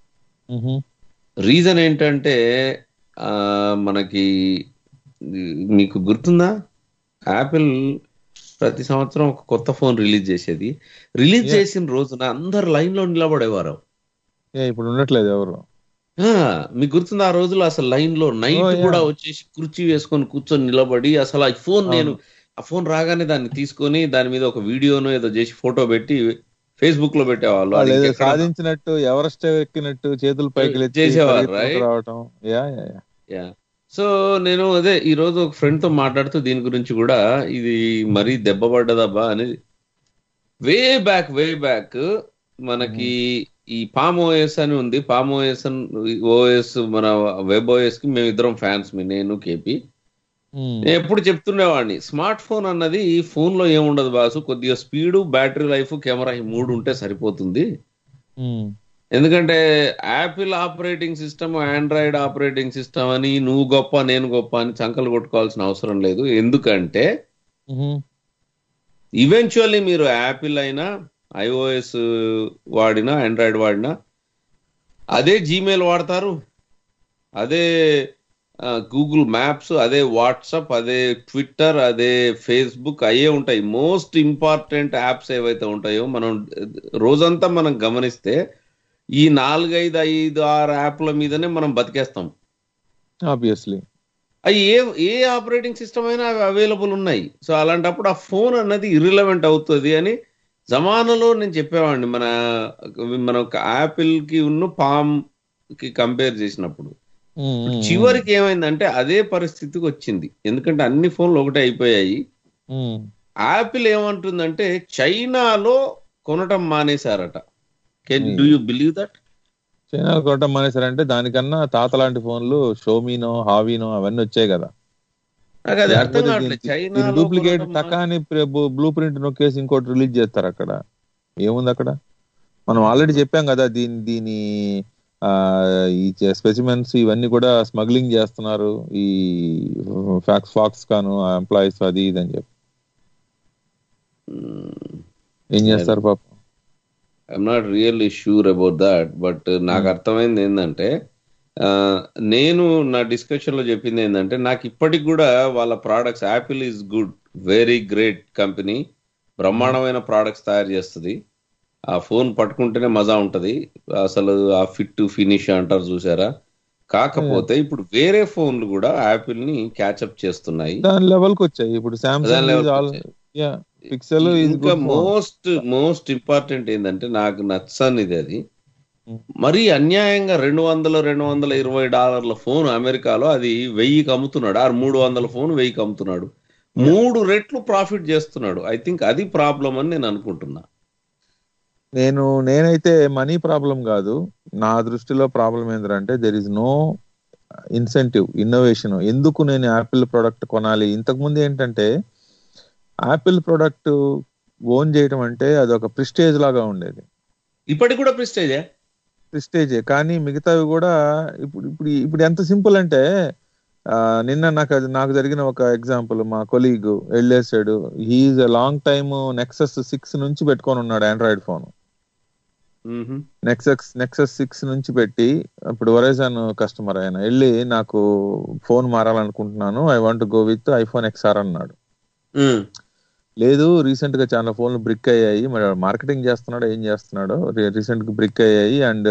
రీజన్ ఏంటంటే ఆ, మనకి ఈ, మీకు గుర్తుందా యాపిల్ ప్రతి సంవత్సరం ఒక కొత్త ఫోన్ రిలీజ్ చేసేది రిలీజ్ Yeah. చేసిన రోజున అందరు లైన్ లో నిలబడేవారు యా ఇప్పుడు ఉండట్లేదు ఎవరు ఆ, మీకు గుర్తుందా ఆ రోజుల్లో అసలు లైన్ లో నైట్ Oh, yeah. కూడా వచ్చేసి కుర్చీ వేసుకొని కూర్చొని నిలబడి అసలు ఆ ఫోన్ నేను ఆ ఫోన్ రాగానే దాన్ని తీసుకొని దాని మీద ఒక వీడియోను ఏదో చేసి ఫోటో పెట్టి ఫేస్బుక్ లో పెట్టేవాళ్ళు వాళ్ళు అది ఏదో ఇంకెక్కడ- సాధించినట్టు ఎవరెస్ట్ ఎక్కినట్టు చేతులు పైకి ఎత్తి చేసేవారు, పరిగెత్తుకుంటూ right? రావటం yeah yeah yeah yeah so నేను అదే ఈ రోజు ఒక ఫ్రెండ్ తో మాట్లాడుతూ దీని గురించి కూడా ఇది మరీ దెబ్బ పడ్డదబ్బా అనేది వే బ్యాక్ వే బ్యాక్ మనకి ఈ పామ్ ఓఎస్ అని ఉంది పామ్ ఓఎస్ ఓఎస్ మన వెబ్ ఓఎస్ కి మేము ఇద్దరం ఫ్యాన్స్ మీ నేను కేపీ నేను ఎప్పుడు చెప్తుండేవాడిని స్మార్ట్ ఫోన్ అన్నది ఫోన్ లో ఏముండదు బాసు కొద్దిగా స్పీడ్ బ్యాటరీ లైఫ్ కెమెరా ఈ మూడు ఉంటే సరిపోతుంది ఎందుకంటే Apple operating system Android operating system అని నువ్వు గొప్ప నేను గొప్ప అని చంకలు కొట్టుకోవాల్సిన అవసరం లేదు ఎందుకంటే ఈవెన్చువల్లీ మీరు యాపిల్ అయినా ఐఓఎస్ వాడినా ఆండ్రాయిడ్ వాడినా అదే జీమెయిల్ వాడతారు అదే గూగుల్ మ్యాప్స్ అదే వాట్సాప్ అదే ట్విట్టర్ అదే ఫేస్బుక్ అయ్యే ఉంటాయి మోస్ట్ ఇంపార్టెంట్ యాప్స్ ఏవైతే ఉంటాయో మనం రోజంతా మనం గమనిస్తే ఈ నాలుగైదు ఐదు ఆరు యాప్ల మీదనే మనం బతికేస్తాం ఆబ్వియస్లీ అవి ఏ ఏ ఆపరేటింగ్ సిస్టమ్ అయినా అవి అవైలబుల్ ఉన్నాయి సో అలాంటప్పుడు ఆ ఫోన్ అన్నది ఇర్రిలవెంట్ అవుతుంది అని జమానాలో నేను చెప్పేవాడిని మన మన యాపిల్ కి ఉన్న పామ్ కి కంపేర్ చేసినప్పుడు చివరికి ఏమైందంటే అదే పరిస్థితికి వచ్చింది ఎందుకంటే అన్ని ఫోన్లు ఒకటే అయిపోయాయి యాపిల్ ఏమంటుందంటే చైనాలో కొనటం మానేశారట can do you believe that China కొట్టడం మానేశారంటే దానికన్నా తాత లాంటి ఫోన్లు షోమీనో హావీనో అవన్నీ వచ్చాయి కదా నాకు అది అర్థం కావట్లేదు చైనాలో డూప్లికేట్ కొనటం టకాని బ్లూ ప్రింట్ నొక్కేసి ఇంకోటి రిలీజ్ చేస్తారు అక్కడ ఏముంది అక్కడ మనం ఆల్రెడీ చెప్పాం కదా దీని దీని ఆ, ఈ స్పెసిమెన్స్ ఇవన్నీ కూడా స్మగ్లింగ్ చేస్తున్నారు ఈ ఫ్యాక్స్ ఫాక్స్ కాను ఎంప్లాయీస్ అది ఇది అని చెప్పి ఏం చేస్తారు పాప I'm not really sure about that but నాకు అర్థమైంది ఏంటంటే ఆ, నేను నా డిస్కషన్ లో చెప్పింది ఏంటంటే నాకు ఇప్పటికి కూడా వాళ్ళ products Apple is good very great company బ్రహ్మాండమైన ప్రోడక్ట్స్ తయారు చేస్తుంది ఆ ఫోన్ పట్టుకుంటేనే మజా ఉంటది అసలు ఆ ఫిట్ ఫినిష్ అంటారు చూసారా కాకపోతే ఇప్పుడు వేరే ఫోన్లు కూడా యాపిల్ ని క్యాచప్ చేస్తున్నాయి దాని లెవెల్ కి వచ్చాయి ఇప్పుడు దాని సామ్సంగ్ level కి వచ్చాయి. పిక్సెల్ ఇంకా మోస్ట్ మోస్ట్ ఇంపార్టెంట్ ఏంటంటే నాకు నచ్చనిది అది మరీ అన్యాయంగా రెండు వందల రెండు వందల ఇరవై డాలర్ల ఫోన్ అమెరికాలో అది వెయ్యికి అమ్ముతున్నాడు ఆ మూడు వందల ఫోన్ వెయ్యికి అమ్ముతున్నాడు మూడు రెట్లు ప్రాఫిట్ చేస్తున్నాడు ఐ థింక్ అది ప్రాబ్లం అని నేను అనుకుంటున్నా నేను నేనైతే మనీ ప్రాబ్లం కాదు నా దృష్టిలో ప్రాబ్లం ఏంటంటే there is no incentive innovation ఎందుకు నేను యాపిల్ ప్రోడక్ట్ కొనాలి ఇంతకు ముందు ఏంటంటే యాపిల్ ప్రోడక్ట్ ఓన్ చేయడం అంటే అది ఒక ప్రిస్టేజ్ లాగా ఉండేది ఇప్పటికి కూడా ప్రిస్టేజే ప్రిస్టేజే కానీ మిగతావి కూడా ఇప్పుడు ఇప్పుడు ఇప్పుడు ఎంత సింపుల్ అంటే ఆ, నిన్న నాకు అది నాకు జరిగిన ఒక ఎగ్జాంపుల్ మా కొలీగ్ వెళ్ళేసాడు he is a long time Nexus six నుంచి పెట్టుకొని ఉన్నాడు Android phone Nexus Nexus six నుంచి పెట్టి ఇప్పుడు వరైజాన్ కస్టమర్ ఆయన వెళ్ళి నాకు ఫోన్ మారాలనుకుంటున్నాను I want go with iPhone XR అన్నాడు లేదు రీసెంట్ గా చాలా ఫోన్లు బ్రిక్ అయ్యాయి మరి మార్కెటింగ్ చేస్తున్నాడో ఏం చేస్తున్నాడో రీసెంట్ గా బ్రిక్ అయ్యాయి అండ్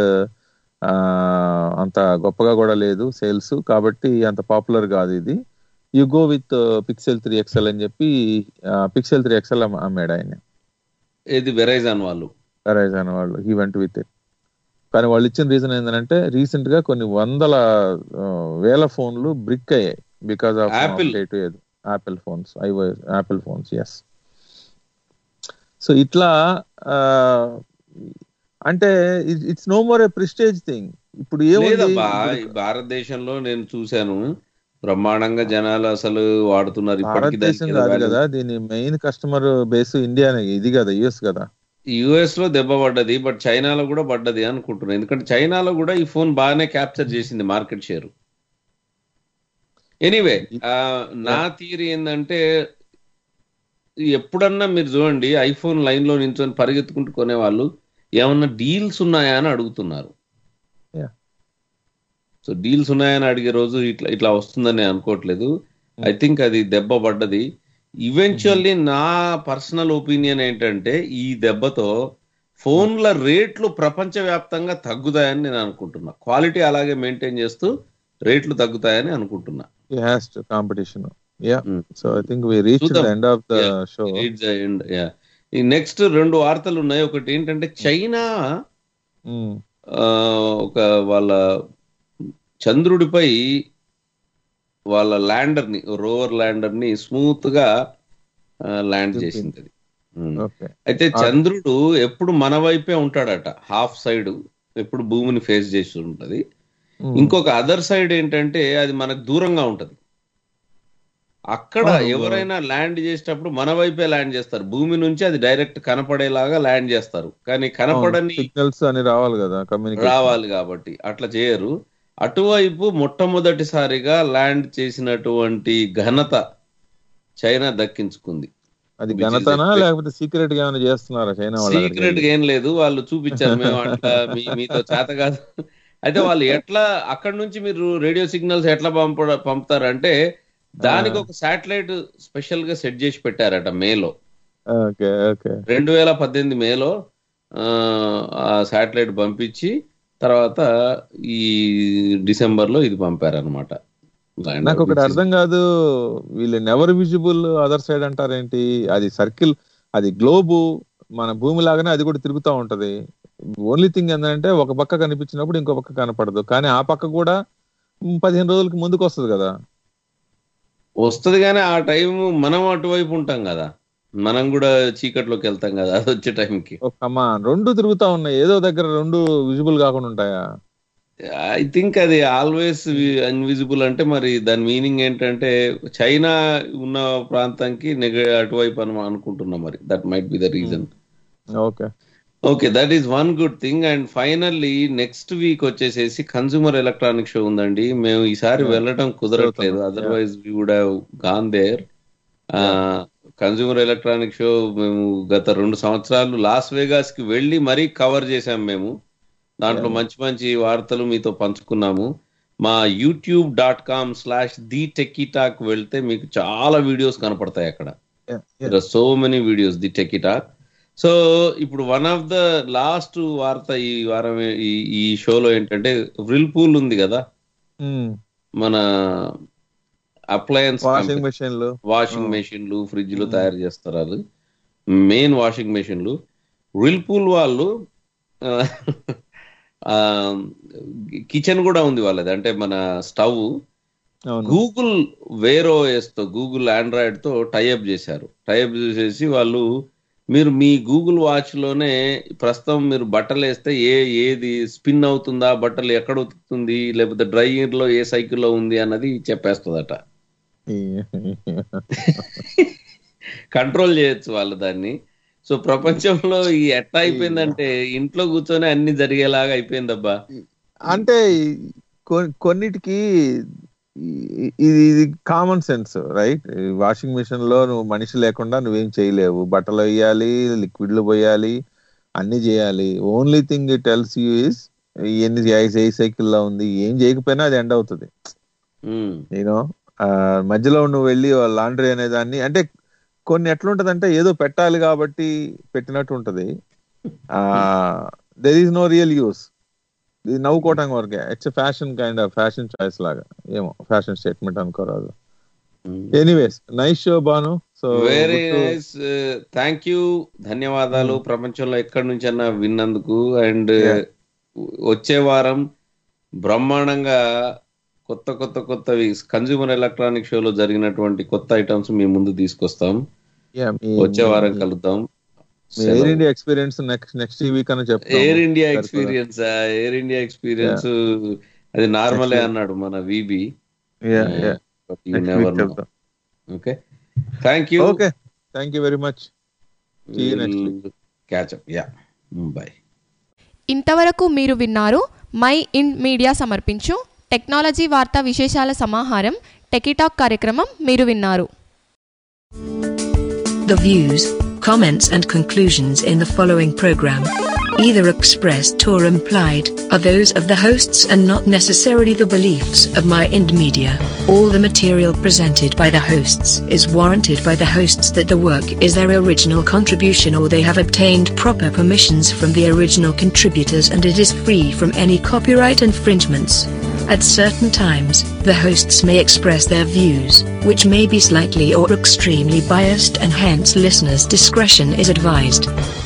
అంత గొప్పగా కూడా లేదు సేల్స్ కాబట్టి అంత పాపులర్ కాదు ఇది you go with pixel three XL అని చెప్పి పిక్సెల్ త్రీ ఎక్స్ఎల్ అమ్మాడు ఆయన ఇది వెరైజాన్ వాళ్ళు వెరైజాన్ వాళ్ళు ఈ వెంట విత్ ఇట్ కానీ వాళ్ళు ఇచ్చిన రీజన్ ఏంటంటే రీసెంట్ గా కొన్ని వందల ఆ, వేల ఫోన్లు బ్రిక్ అయ్యాయి because of Apple. Apple phones iOS Apple phones yes so ఇట్లా ఆ, అంటే it's no more a prestige thing ఇప్పుడు ఏముంది లేదబ్బా ఈ భారతదేశంలో నేను చూశాను బ్రహ్మాండంగా జనాలు అసలు వాడుతున్నారు ఇప్పటికి భారతదేశం కాదు కదా దీని మెయిన్ కస్టమర్ బేస్ ఇండియానే ఇది కదా యుఎస్ కదా యుఎస్ లో దెబ్బ పడ్డది బట్ చైనాలో కూడా పడ్డది అనుకుంటున్నాను ఎందుకంటే చైనాలో కూడా ఈ ఫోన్ బాగానే క్యాప్చర్ చేసింది మార్కెట్ షేర్ ఎనీవే నా థియరీ ఏంటంటే ఎప్పుడన్నా మీరు చూడండి ఐఫోన్ లైన్ లో నించొని పరిగెత్తుకుంటూ కొనేవాళ్ళు ఏమన్నా డీల్స్ ఉన్నాయా అని అడుగుతున్నారు Yeah. సో డీల్స్ ఉన్నాయని అడిగే రోజు ఇట్లా ఇట్లా వస్తుందని నేను అనుకోవట్లేదు ఐ థింక్ అది దెబ్బ పడ్డది ఈవెన్చువల్లీ నా పర్సనల్ ఒపీనియన్ ఏంటంటే ఈ దెబ్బతో ఫోన్ల రేట్లు ప్రపంచవ్యాప్తంగా తగ్గుతాయని నేను అనుకుంటున్నా క్వాలిటీ అలాగే మెయింటైన్ చేస్తూ రేట్లు తగ్గుతాయని అనుకుంటున్నా has to competition yeah so I think we reach the చూద్దాం. End of the Yeah. Show It's the end, yeah. ఈ నెక్స్ట్ రెండు వార్తలు ఉన్నాయి ఒకటి ఏంటంటే చైనా ఆ, ఒక వాళ్ళ చంద్రుడిపై వాళ్ళ ల్యాండర్ ని రోవర్ ల్యాండర్ ని స్మూత్ గా ల్యాండ్ చేసింది అది ఉమ్. ఓకే అయితే చంద్రుడు ఎప్పుడు మన వైపే ఉంటాడట హాఫ్ సైడ్ ఎప్పుడు భూమిని ఫేస్ చేసి ఉంటది ఇంకొక అదర్ సైడ్ ఏంటంటే అది మనకు దూరంగా ఉంటది అక్కడ Oh, ఎవరైనా ల్యాండ్ చేసేటప్పుడు మన వైపే ల్యాండ్ చేస్తారు భూమి నుంచి అది డైరెక్ట్ కనపడేలాగా ల్యాండ్ చేస్తారు కానీ కనపడని సిగ్నల్స్ అని రావాలి కదా కమ్యూనికేషన్ రావాలి కాబట్టి అట్లా చేయరు అటువైపు మొట్టమొదటిసారిగా ల్యాండ్ చేసినటువంటి ఘనత చైనా దక్కించుకుంది అది Which is ఘనతనా a- లేకపోతే సీక్రెట్ గా ఏమైనా చేస్తున్నారా చైనా వాళ్ళు అక్కడికి సీక్రెట్ వెళ్ళి? ఏం లేదు వాళ్ళు చూపించారు మేము అట్లా మీ- మీతో చేత కాదు అయితే వాళ్ళు ఎట్లా అక్కడ నుంచి మీరు రేడియో సిగ్నల్స్ ఎట్లా పంప పంపుతారంటే దానికి ఒక శాటిలైట్ స్పెషల్ గా సెట్ చేసి పెట్టారట మేలో ఓకే ఓకే రెండు వేల పద్దెనిమిది మేలో ఆ, ఆ శాటిలైట్ పంపించి తర్వాత ఈ డిసెంబర్ లో ఇది పంపారనమాట నాకు ఒకటి అర్థం కాదు వీళ్ళు నెవర్ విజిబుల్ అదర్ సైడ్ అంటారేంటి అది సర్కిల్ అది గ్లోబు మన భూమి లాగానే అది కూడా తిరుగుతూ ఉంటది ఓన్లీ థింగ్ ఏంటంటే ఒక పక్క కనిపించినప్పుడు ఇంకో పక్క కనపడదు కానీ ఆ పక్క కూడా మ్, పదిహేను రోజులకి ముందుకు వస్తుంది కదా వస్తది కానీ ఆ టైం మనం అటువైపు ఉంటాం కదా మనం కూడా చీకట్లోకి వెళ్తాం కదా అది వచ్చే టైంకి ఒక కమా రెండు తిరుగుతా ఉన్నాయి ఏదో దగ్గర రెండు విజిబుల్ కాకుండా ఉంటాయా ఐ థింక్ అది ఆల్వేస్ అన్విజిబుల్ అంటే మరి దాని మీనింగ్ ఏంటంటే చైనా ఉన్న ప్రాంతానికి నెగ అటువైపు అని అనుకుంటున్నా మరి that might be the reason okay okay that is one good thing and finally next week వచ్చేసేసి కన్సూమర్ ఎలక్ట్రానిక్ షో ఉందండి మేము ఈసారి Yeah. వెళ్ళటం కుదరట్లేదు Yeah. Otherwise we would have gone there consumer electronic show మేము గత రెండు సంవత్సరాలు లాస్ వేగాస్ కి వెళ్ళి మరీ కవర్ చేశాం మేము దాంట్లో Yeah. మంచి మంచి వార్తలు మీతో పంచుకున్నాము మా YouTube dot com slash the techie talk వెళ్తే మీకు చాలా వీడియోస్ కనపడతాయి అక్కడ Yeah, yeah. There so many videos the tech talk so ఇప్పుడు వన్ ఆఫ్ ద లాస్ట్ వార్త ఈ వారం ఈ ఈ షోలో ఏంటంటే రిల్ పూల్ ఉంది కదా Hmm. మన అప్లయన్స్ వాషింగ్ మెషిన్లు వాషింగ్ మెషిన్లు ఫ్రిడ్జ్లు తయారు చేస్తారు అది మెయిన్ వాషింగ్ మెషిన్లు రిల్ పూల్ వాళ్ళు కిచెన్ కూడా ఉంది వాళ్ళది అంటే మన స్టవ్ అవును గూగుల్ వేరోఎస్ తో గూగుల్ ఆండ్రాయిడ్ తో టైఅప్ చేశారు టైఅప్ చేసేసి వాళ్ళు మీరు మీ గూగుల్ వాచ్ లోనే ప్రస్తుతం మీరు బట్టలు వేస్తే ఏ ఏది స్పిన్ అవుతుందా బట్టలు ఎక్కడ ఉతుకుతుంది లేకపోతే డ్రైయర్ లో ఏ సైకిల్లో ఉంది అన్నది చెప్పేస్తుందట కంట్రోల్ చేయొచ్చు వాళ్ళు దాన్ని సో ప్రపంచంలో ఈ ఎట్లా అయిపోయిందంటే ఇంట్లో కూర్చొని అన్ని జరిగేలాగా అయిపోయిందబ్బా అంటే ఈ కొ- కొన్నిటికి ఈ- ఇది ఇది common sense right washing machine లో నువ్వు మనిషి లేకుండా నువ్వేం చేయలేవు బట్టలు వేయాలి లిక్విడ్లు పోయాలి అన్ని చేయాలి only thing it tells you is ఎన్ని ఏ సైకిల్ లో ఉంది ఏం చేయకపోయినా అది ఎండ్ అవుతుంది ఉమ్, నేను మధ్యలో నువ్వు వెళ్ళి లాండ్రీ అనే దాన్ని అంటే కొన్ని ఎట్లుంటది అంటే ఏదో పెట్టాలి కాబట్టి పెట్టినట్టు ఉంటది there is no real use ఇది నవ్వుకోవటం వరకే it's fashion kind of fashion choice లాగా ఏమో ఫ్యాషన్ స్టేట్మెంట్ అనుకోరాదు um. Anyways nice show Banu so very nice thank you ధన్యవాదాలు ప్రపంచంలో ఎక్కడి నుంచన్నా విన్నందుకు అండ్ Yeah. వచ్చే వారం బ్రహ్మాండంగా కొత్త కొత్త కొత్తవి కన్జ్యూమర్ ఎలక్ట్రానిక్ షోలో జరిగినటువంటి కొత్త ఐటమ్స్ మీ ముందు తీసుకొస్తాం వచ్చే వారం కలుద్దాం Air India experience next next week అని చెప్తాం Air India experience Air India experience అది నార్మలే Next week. అన్నాడు మన VB Yeah, yeah. Next week చెప్తాం okay thank you okay thank you very much See you next week. Catch up yeah bye ఇంతవరకు మీరు విన్నారు మై ఇన్ మీడియా సమర్పించు technology వార్తా విశేషాల సమాహారం టెకీటాక్ కార్యక్రమం మీరు విన్నారు The views, comments, and conclusions in the following program, either expressed or implied, are those of the hosts and not necessarily the beliefs of My Ind Media. All the material presented by the hosts is warranted by the hosts that the work is their original contribution or they have obtained proper permissions from the original contributors and it is free from any copyright infringements. At certain times, the hosts may express their views, which may be slightly or extremely biased, and hence listeners' discretion is advised.